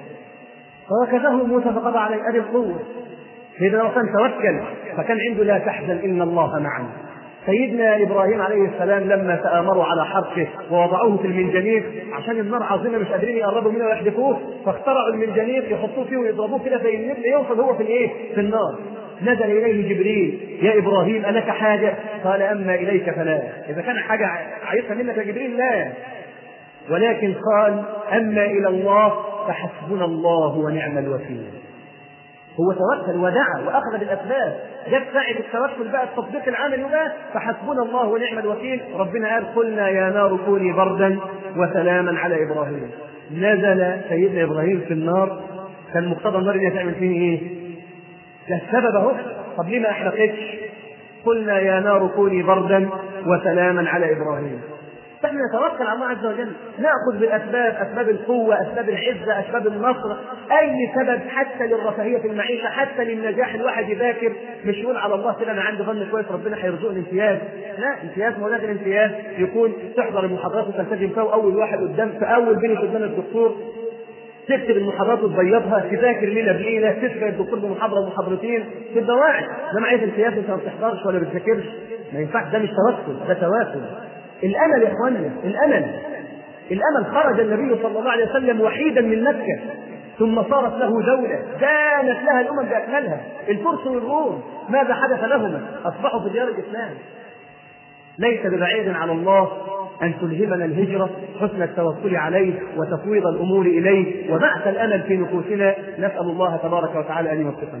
فوكزه موسى فقضى عليه ادي القوه سيدنا لو كان توكل فكان عنده لا تحزن ان الله معنا سيدنا ابراهيم عليه السلام لما تامروا على حرقه ووضعوه في المنجنيق عشان النار عظيمه مش قادرين يقربوا منه ويحدفوه فاخترعوا المنجنيق يحطوه فيه ويضربوه كده زي النبل يوصل هو في الايه؟ في النار نزل اليه جبريل يا ابراهيم الك حاجه؟ قال اما اليك فلا اذا كان حاجه عايزها منك يا جبريل لا ولكن قال اما الى الله فحسبنا الله ونعم الوكيل هو توكل ودعا واخذ بالاسباب جت ساعه التوكل بقى التطبيق العملي بقى فحسبنا الله ونعم الوكيل ربنا قال قلنا يا نار كوني بردا وسلاما على ابراهيم نزل سيدنا ابراهيم في النار كان مقتضى النار دي تعمل فيه ايه؟ ده السبب اهو طب ليه ما احرقتش؟ قلنا يا نار كوني بردا وسلاما على ابراهيم فاحنا نتوكل على الله عز وجل ناخذ بالاسباب اسباب القوه اسباب العزه اسباب النصر اي سبب حتى للرفاهيه في المعيشه حتى للنجاح الواحد يذاكر مش يقول على الله كده انا عندي ظن كويس ربنا هيرزقني امتياز لا امتياز ما هو لازم امتياز يكون تحضر المحاضرات وتلتزم فيها واول واحد قدام في اول بيني قدام الدكتور تكتب المحاضرات وتبيضها تذاكر ليله بليله تسبق الدكتور بمحاضره ومحاضرتين تبقى واعي انما عايز امتياز انت ما بتحضرش ولا بتذاكرش ما ينفعش ده مش توكل ده تواكل الامل يا اخوانا الامل الامل خرج النبي صلى الله عليه وسلم وحيدا من مكه ثم صارت له دولة دانت لها الأمم بأكملها الفرس والروم ماذا حدث لهما أصبحوا في ديار الإسلام ليس ببعيد على الله أن تلهمنا الهجرة حسن التوكل عليه وتفويض الأمور إليه وبعث الأمل في نفوسنا نسأل الله تبارك وتعالى أن يوفقنا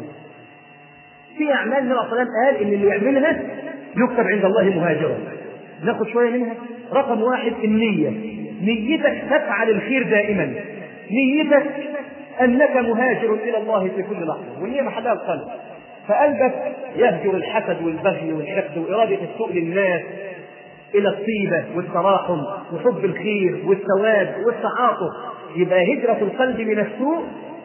في أعمال النبي صلى الله عليه وسلم قال إن اللي يعملها يكتب عند الله مهاجرا ناخد شويه منها رقم واحد النية نيتك تفعل الخير دائما نيتك انك مهاجر الى الله في كل لحظه والنية محلها القلب فقلبك يهجر الحسد والبغي والحقد واراده السوء للناس الى الطيبه والتراحم وحب الخير والثواب والتعاطف يبقى هجره القلب من السوء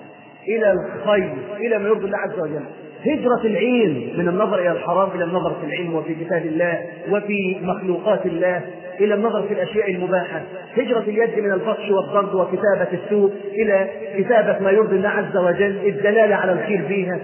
الى الخير الى ما يرضي الله عز وجل هجرة العين من النظر إلى الحرام إلى النظر في العلم وفي كتاب الله وفي مخلوقات الله إلى النظر في الأشياء المباحة هجرة اليد من البطش والضرب وكتابة السوء إلى كتابة ما يرضي الله عز وجل الدلالة على الخير فيها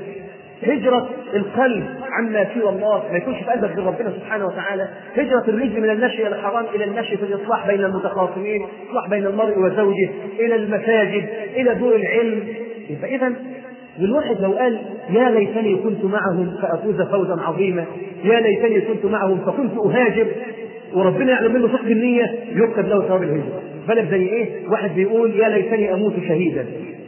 هجرة القلب عما سوى الله ما يكونش في قلبك غير ربنا سبحانه وتعالى هجرة الرجل من المشي إلى الحرام إلى المشي في الإصلاح بين المتخاصمين إصلاح بين المرء وزوجه إلى المساجد إلى دور العلم يبقى إذا والواحد لو قال يا ليتني كنت معهم فافوز فوزا عظيما يا ليتني كنت معهم فكنت اهاجر وربنا يعلم منه صدق النيه يكتب له ثواب الهجره بالك زي ايه واحد بيقول يا ليتني اموت شهيدا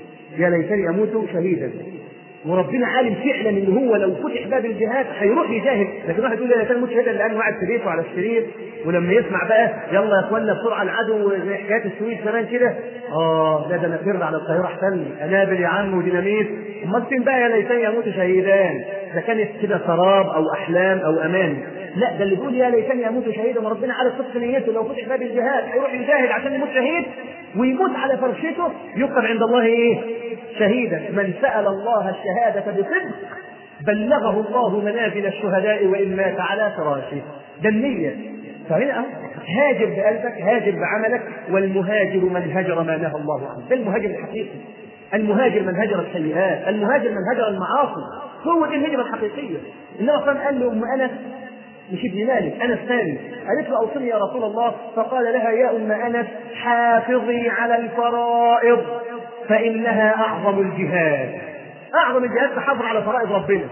يا ليتني اموت شهيدا وربنا عالم فعلا ان هو لو فتح باب الجهاد هيروح يجاهد لكن واحد يقول يا ليتني اموت شهيدا لانه قاعد في بيته على السرير ولما يسمع بقى يلا يا اخوانا بسرعه العدو زي حكايه السويس زمان كده اه لا ده انا فر على القاهره احسن قنابل يا عم وديناميت امال فين بقى يا ليتني اموت شهيدان ده كانت كده سراب او احلام او امان لا ده اللي بيقول يا ليتني اموت شهيدا وربنا عارف صدق نيته لو فتح باب الجهاد هيروح يجاهد عشان يموت شهيد ويموت على فرشته يكتب عند الله ايه؟ شهيدا من سال الله الشهاده بصدق بلغه الله منازل الشهداء وان مات على فراشه ده النيه فهنا هاجر بقلبك هاجر بعملك والمهاجر من هجر ما نهى الله عنه ده المهاجر الحقيقي المهاجر من هجر السيئات المهاجر من هجر المعاصي هو دي الهجره الحقيقيه النبي صلى الله عليه وسلم قال لام انس مش ابن مالك انس ثاني قالت له اوصني يا رسول الله فقال لها يا ام انس حافظي على الفرائض فانها اعظم الجهاد اعظم الجهاد تحافظ على فرائض ربنا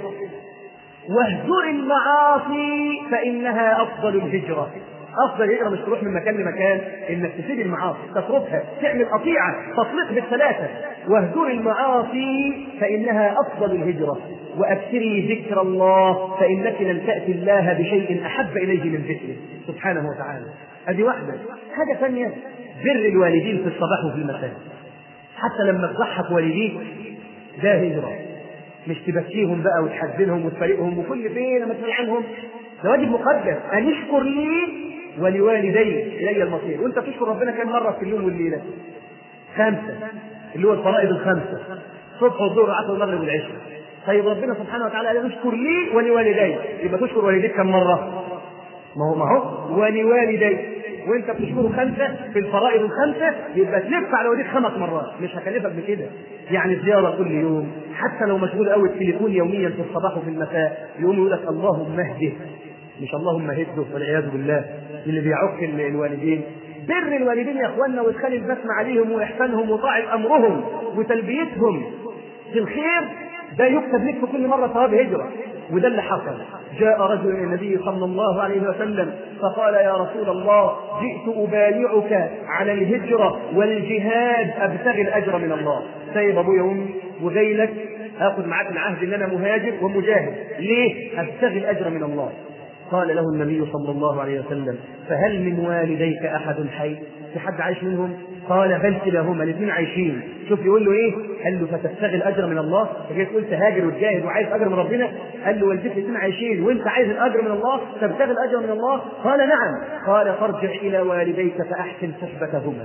واهجر المعاصي فانها افضل الهجره افضل الهجره مش تروح من مكان لمكان انك تسيب المعاصي تتركها تعمل قطيعه تطلق بالثلاثه واهجر المعاصي فانها افضل الهجره واكثري ذكر الله فانك لن تاتي الله بشيء احب اليه من ذكره سبحانه وتعالى هذه واحده حاجه ثانيه بر الوالدين في الصباح وفي المساء حتى لما تضحك والديك ده هجره مش تبكيهم بقى وتحزنهم وتفارقهم وكل فين لما تسمع عنهم ده واجب مقدس ان اشكر لي ولوالدي الي المصير وانت تشكر ربنا كم مره في اليوم والليله خمسه اللي هو الفرائض الخمسه الصبح والظهر والعصر والمغرب والعشاء طيب ربنا سبحانه وتعالى قال اشكر لي ولوالدي يبقى تشكر والديك كم مره ما هو ما هو ولوالدي وانت بتشكره خمسه في الفرائض الخمسه يبقى تلف على والديك خمس مرات مش هكلفك بكده يعني زياره كل يوم حتى لو مشغول قوي التليفون يوميا في الصباح وفي المساء يقوم يقول لك اللهم اهده مش اللهم هده والعياذ بالله اللي بيعك الوالدين بر الوالدين يا اخوانا وادخال البسمة عليهم واحسانهم وطاعة امرهم وتلبيتهم في الخير ده يكتب لك في كل مره ثواب هجره وده اللي حصل جاء رجل الى النبي صلى الله عليه وسلم فقال يا رسول الله جئت ابايعك على الهجره والجهاد ابتغي الاجر من الله سايب ابويا وامي وجاي لك اخذ معاك العهد ان انا مهاجر ومجاهد ليه ابتغي الاجر من الله قال له النبي صلى الله عليه وسلم فهل من والديك احد حي في حد عايش منهم قال بل كلاهما الاثنين عايشين شوف يقول له ايه قال له فتبتغي الاجر من الله فجاي تقول تهاجر وتجاهد وعايز اجر من ربنا قال له والديك الاثنين عايشين وانت عايز الاجر من الله تبتغي الاجر من الله قال نعم قال فارجع الى والديك فاحسن صحبتهما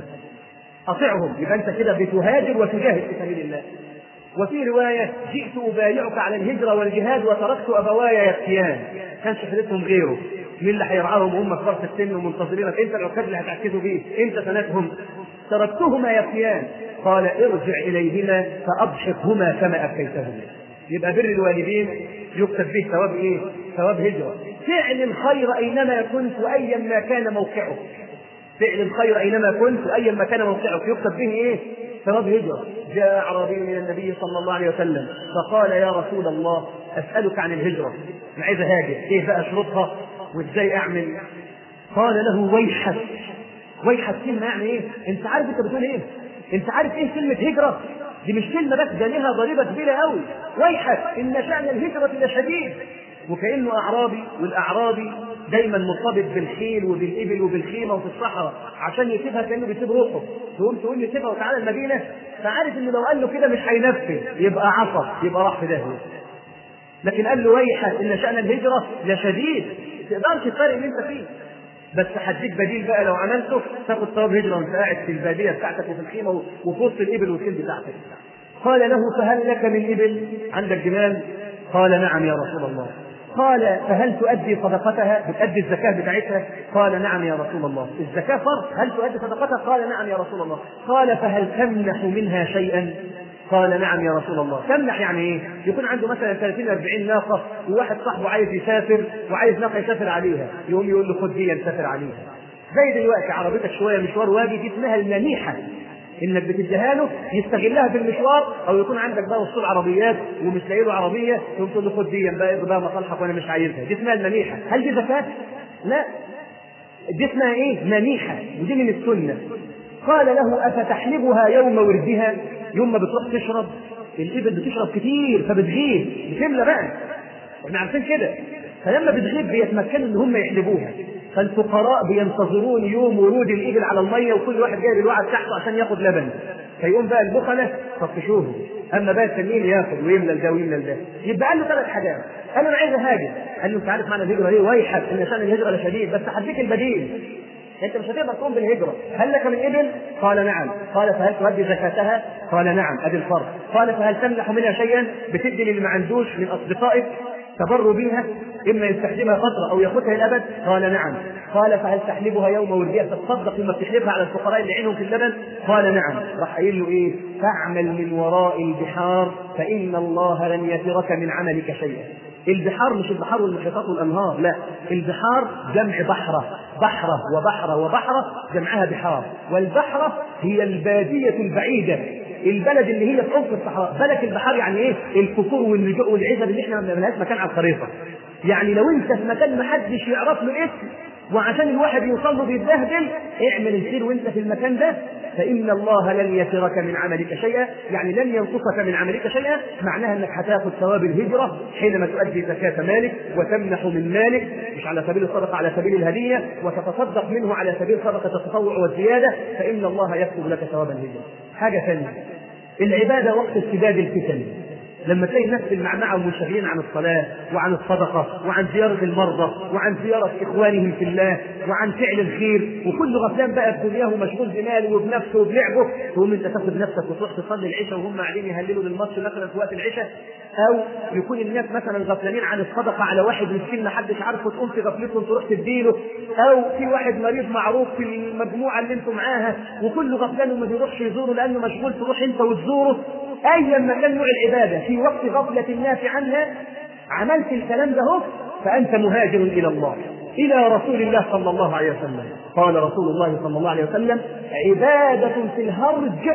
اطعهم يبقى انت كده بتهاجر وتجاهد في سبيل الله وفي رواية جئت أبايعك على الهجرة والجهاد وتركت أبواي يبكيان كانش حدثهم غيره مين اللي هيرعاهم هم كبار في السن ومنتظرينك انت العكاز اللي هتعكسوا بيه انت سندهم تركتهما يبكيان قال ارجع اليهما فاضحكهما كما ابكيتهما يبقى بر الوالدين يكتب به ثواب ايه؟ ثواب هجره فعل الخير اينما كنت وايا ما كان موقعك فعل الخير اينما كنت وايا ما كان موقعك يكتب به ايه؟ ثواب هجره جاء اعرابي من النبي صلى الله عليه وسلم فقال يا رسول الله اسالك عن الهجره انا عايز اهاجر ايه بقى شروطها وازاي اعمل قال له ويحك ويحك كلمه يعني ايه انت عارف انت بتقول ايه انت عارف ايه كلمه هجره دي مش كلمه بس ده لها ضريبه كبيره قوي ويحك ان شان الهجره لشديد وكانه اعرابي والاعرابي دايما مرتبط بالخيل وبالابل وبالخيمه وفي الصحراء عشان يسيبها كانه بيسيب روحه تقوم تقول لي سيبها وتعالى المدينه فعارف انه لو قال له كده مش هينفذ يبقى عصى يبقى راح في داهيه لكن قال له ويحك ان شان الهجره لشديد ما تقدرش تفرق اللي انت فيه بس هديك بديل بقى لو عملته تاخد ثواب هجره وانت قاعد في الباديه بتاعتك وفي الخيمه وفي وسط الابل والخيل بتاعتك قال له فهل لك من ابل عندك جمال قال نعم يا رسول الله قال فهل تؤدي صدقتها بتؤدي الزكاة بتاعتها قال نعم يا رسول الله الزكاة فرض هل تؤدي صدقتها قال نعم يا رسول الله قال فهل تمنح منها شيئا قال نعم يا رسول الله تمنح يعني ايه يكون عنده مثلا 30 40 ناقه وواحد صاحبه عايز يسافر وعايز ناقه يسافر عليها يقوم يقول له خد دي يسافر عليها زي دلوقتي عربيتك شويه مشوار واجي دي اسمها المنيحه انك بتديها له يستغلها في المشوار او يكون عندك بقى وصول عربيات ومش لاقي له عربيه تقوم تقول له خد دي بقى بقى مصالحك وانا مش عايزها دي اسمها المنيحه هل دي زكاه؟ لا دي اسمها ايه؟ منيحه ودي من السنه قال له افتحلبها يوم وردها يوم ما بتروح تشرب الابل بتشرب كتير فبتغيب بتملى بقى احنا عارفين كده فلما بتغيب بيتمكنوا ان هم يحلبوها فالفقراء بينتظرون يوم ورود الابل على الميه وكل واحد جايب الوعد بتاعته عشان ياخد لبن فيقوم بقى البخله طفشوه اما بقى التنين ياخد ويملى ده ويملى ده يبقى قال له ثلاث حاجات قال له انا عايز اهاجر قال له انت عارف معنى الهجره ايه ويحك ان شان الهجره لشديد بس هديك البديل انت مش هتقدر تقوم بالهجره هل لك من ابل قال نعم قال فهل تؤدي زكاتها قال نعم ادي الفرض قال فهل تمنح منها شيئا بتدي للي ما عندوش من اصدقائك تبر بها اما يستخدمها فتره او ياخذها الابد قال نعم قال فهل تحلبها يوم ولدها تتصدق لما بتحلبها على الفقراء اللي عينهم في اللبن قال نعم راح قايل له ايه فاعمل من وراء البحار فان الله لن يترك من عملك شيئا البحار مش البحار والمحيطات والانهار لا البحار جمع بحره بحره وبحره وبحره جمعها بحار والبحره هي الباديه البعيده البلد اللي هي في عمق الصحراء بالك البحار يعني ايه الكفور واللجوء والعزب اللي احنا ما بنعملهاش مكان على الخريطه يعني لو انت في مكان ما حدش يعرف له اسم وعشان الواحد يوصل له بيتبهدل اعمل الخير وانت في المكان ده فإن الله لن يترك من عملك شيئا يعني لن ينقصك من عملك شيئا معناها أنك هتاخذ ثواب الهجرة حينما تؤدي زكاة مالك وتمنح من مالك مش على سبيل الصدقة على سبيل الهدية وتتصدق منه على سبيل صدقة التطوع والزيادة فإن الله يكتب لك ثواب الهجرة حاجة ثانية العبادة وقت اشتداد الفتن لما تلاقي الناس في المعمعة ومنشغلين عن الصلاة وعن الصدقة وعن زيارة المرضى وعن زيارة إخوانهم في الله وعن فعل الخير وكل غفلان بقى في دنياه ومشغول بماله وبنفسه وبلعبه تقوم أنت تاخد نفسك وتروح تصلي العشاء وهم قاعدين يهللوا للماتش مثلا في وقت العشاء أو يكون الناس مثلا غفلانين عن الصدقة على واحد مسكين ما حدش عارفه تقوم في غفلتهم تروح تديله أو في واحد مريض معروف في المجموعة اللي أنتم معاها وكل غفلان وما بيروحش يزوره لأنه مشغول تروح أنت وتزوره ايا ما كان نوع العباده في وقت غفله الناس عنها عملت الكلام ده هو فانت مهاجر الى الله الى رسول الله صلى الله عليه وسلم قال رسول الله صلى الله عليه وسلم عباده في الهرج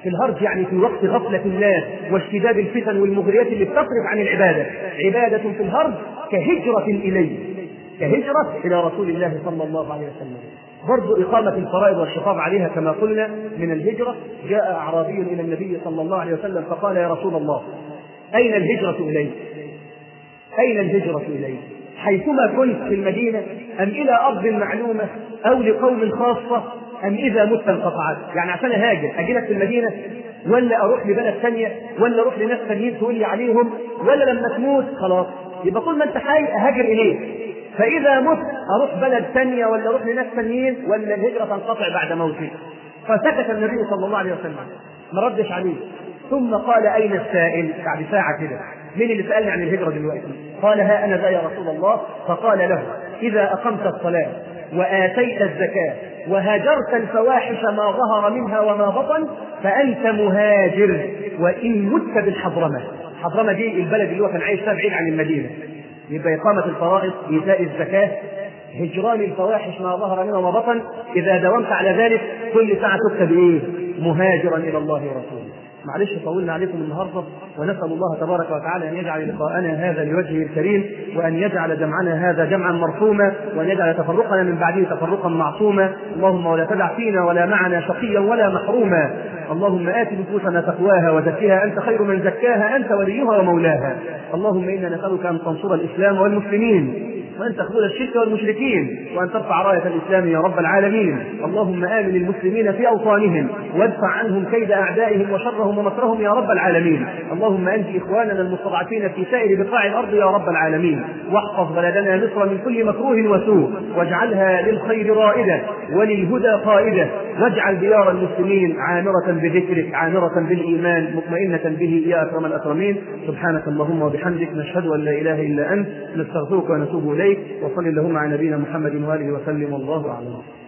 في الهرج يعني في وقت غفلة الناس واشتداد الفتن والمغريات اللي بتصرف عن العبادة عبادة في الهرج كهجرة إليه كهجرة إلى رسول الله صلى الله عليه وسلم برضو إقامة الفرائض والحفاظ عليها كما قلنا من الهجرة جاء أعرابي إلى النبي صلى الله عليه وسلم فقال يا رسول الله أين الهجرة إليه؟ أين الهجرة إليه؟ حيثما كنت في المدينة أم إلى أرض معلومة أو لقوم خاصة أم إذا مت انقطعت يعني عشان أهاجر أجي لك في المدينة ولا أروح لبلد ثانية ولا أروح لناس ثانيين تقول لي عليهم ولا لما تموت خلاص يبقى طول ما أنت حي أهاجر إليه فإذا مت أروح بلد ثانية ولا أروح لناس ثانيين ولا الهجرة تنقطع بعد موتي فسكت النبي صلى الله عليه وسلم ما ردش عليه ثم قال أين السائل بعد ساعة كده مين اللي سألني عن الهجرة دلوقتي قال ها أنا ذا يا رسول الله فقال له إذا أقمت الصلاة وآتيت الزكاة وهاجرت الفواحش ما ظهر منها وما بطن فأنت مهاجر وإن مت بالحضرمة الحضرمة دي البلد اللي هو كان عايش فيها بعيد عن المدينة يبقى إقامة الفرائض إيتاء الزكاة هجران الفواحش ما ظهر منها وما بطن إذا داومت على ذلك كل ساعة تكتب إيه؟ مهاجرا إلى الله ورسوله معلش طولنا عليكم النهارده ونسال الله تبارك وتعالى ان يجعل لقاءنا هذا لوجهه الكريم وان يجعل جمعنا هذا جمعا مرحوما وان يجعل تفرقنا من بعده تفرقا معصوما اللهم ولا تدع فينا ولا معنا شقيا ولا محروما اللهم آت نفوسنا تقواها وزكها أنت خير من زكاها أنت وليها ومولاها اللهم إنا نسألك أن تنصر الإسلام والمسلمين وأن تخذل الشرك والمشركين وأن ترفع راية الإسلام يا رب العالمين اللهم آمن المسلمين في أوطانهم وادفع عنهم كيد أعدائهم وشرهم ومكرهم يا رب العالمين اللهم أنت إخواننا المستضعفين في سائر بقاع الأرض يا رب العالمين واحفظ بلدنا مصر من كل مكروه وسوء واجعلها للخير رائدة وللهدى قائدة واجعل ديار المسلمين عامرة بذكرك عامرة بالإيمان مطمئنة به يا أكرم الأكرمين سبحانك اللهم وبحمدك نشهد أن لا إله إلا أنت نستغفرك ونتوب إليك وصل اللهم على نبينا محمد وآله وسلم والله أعلم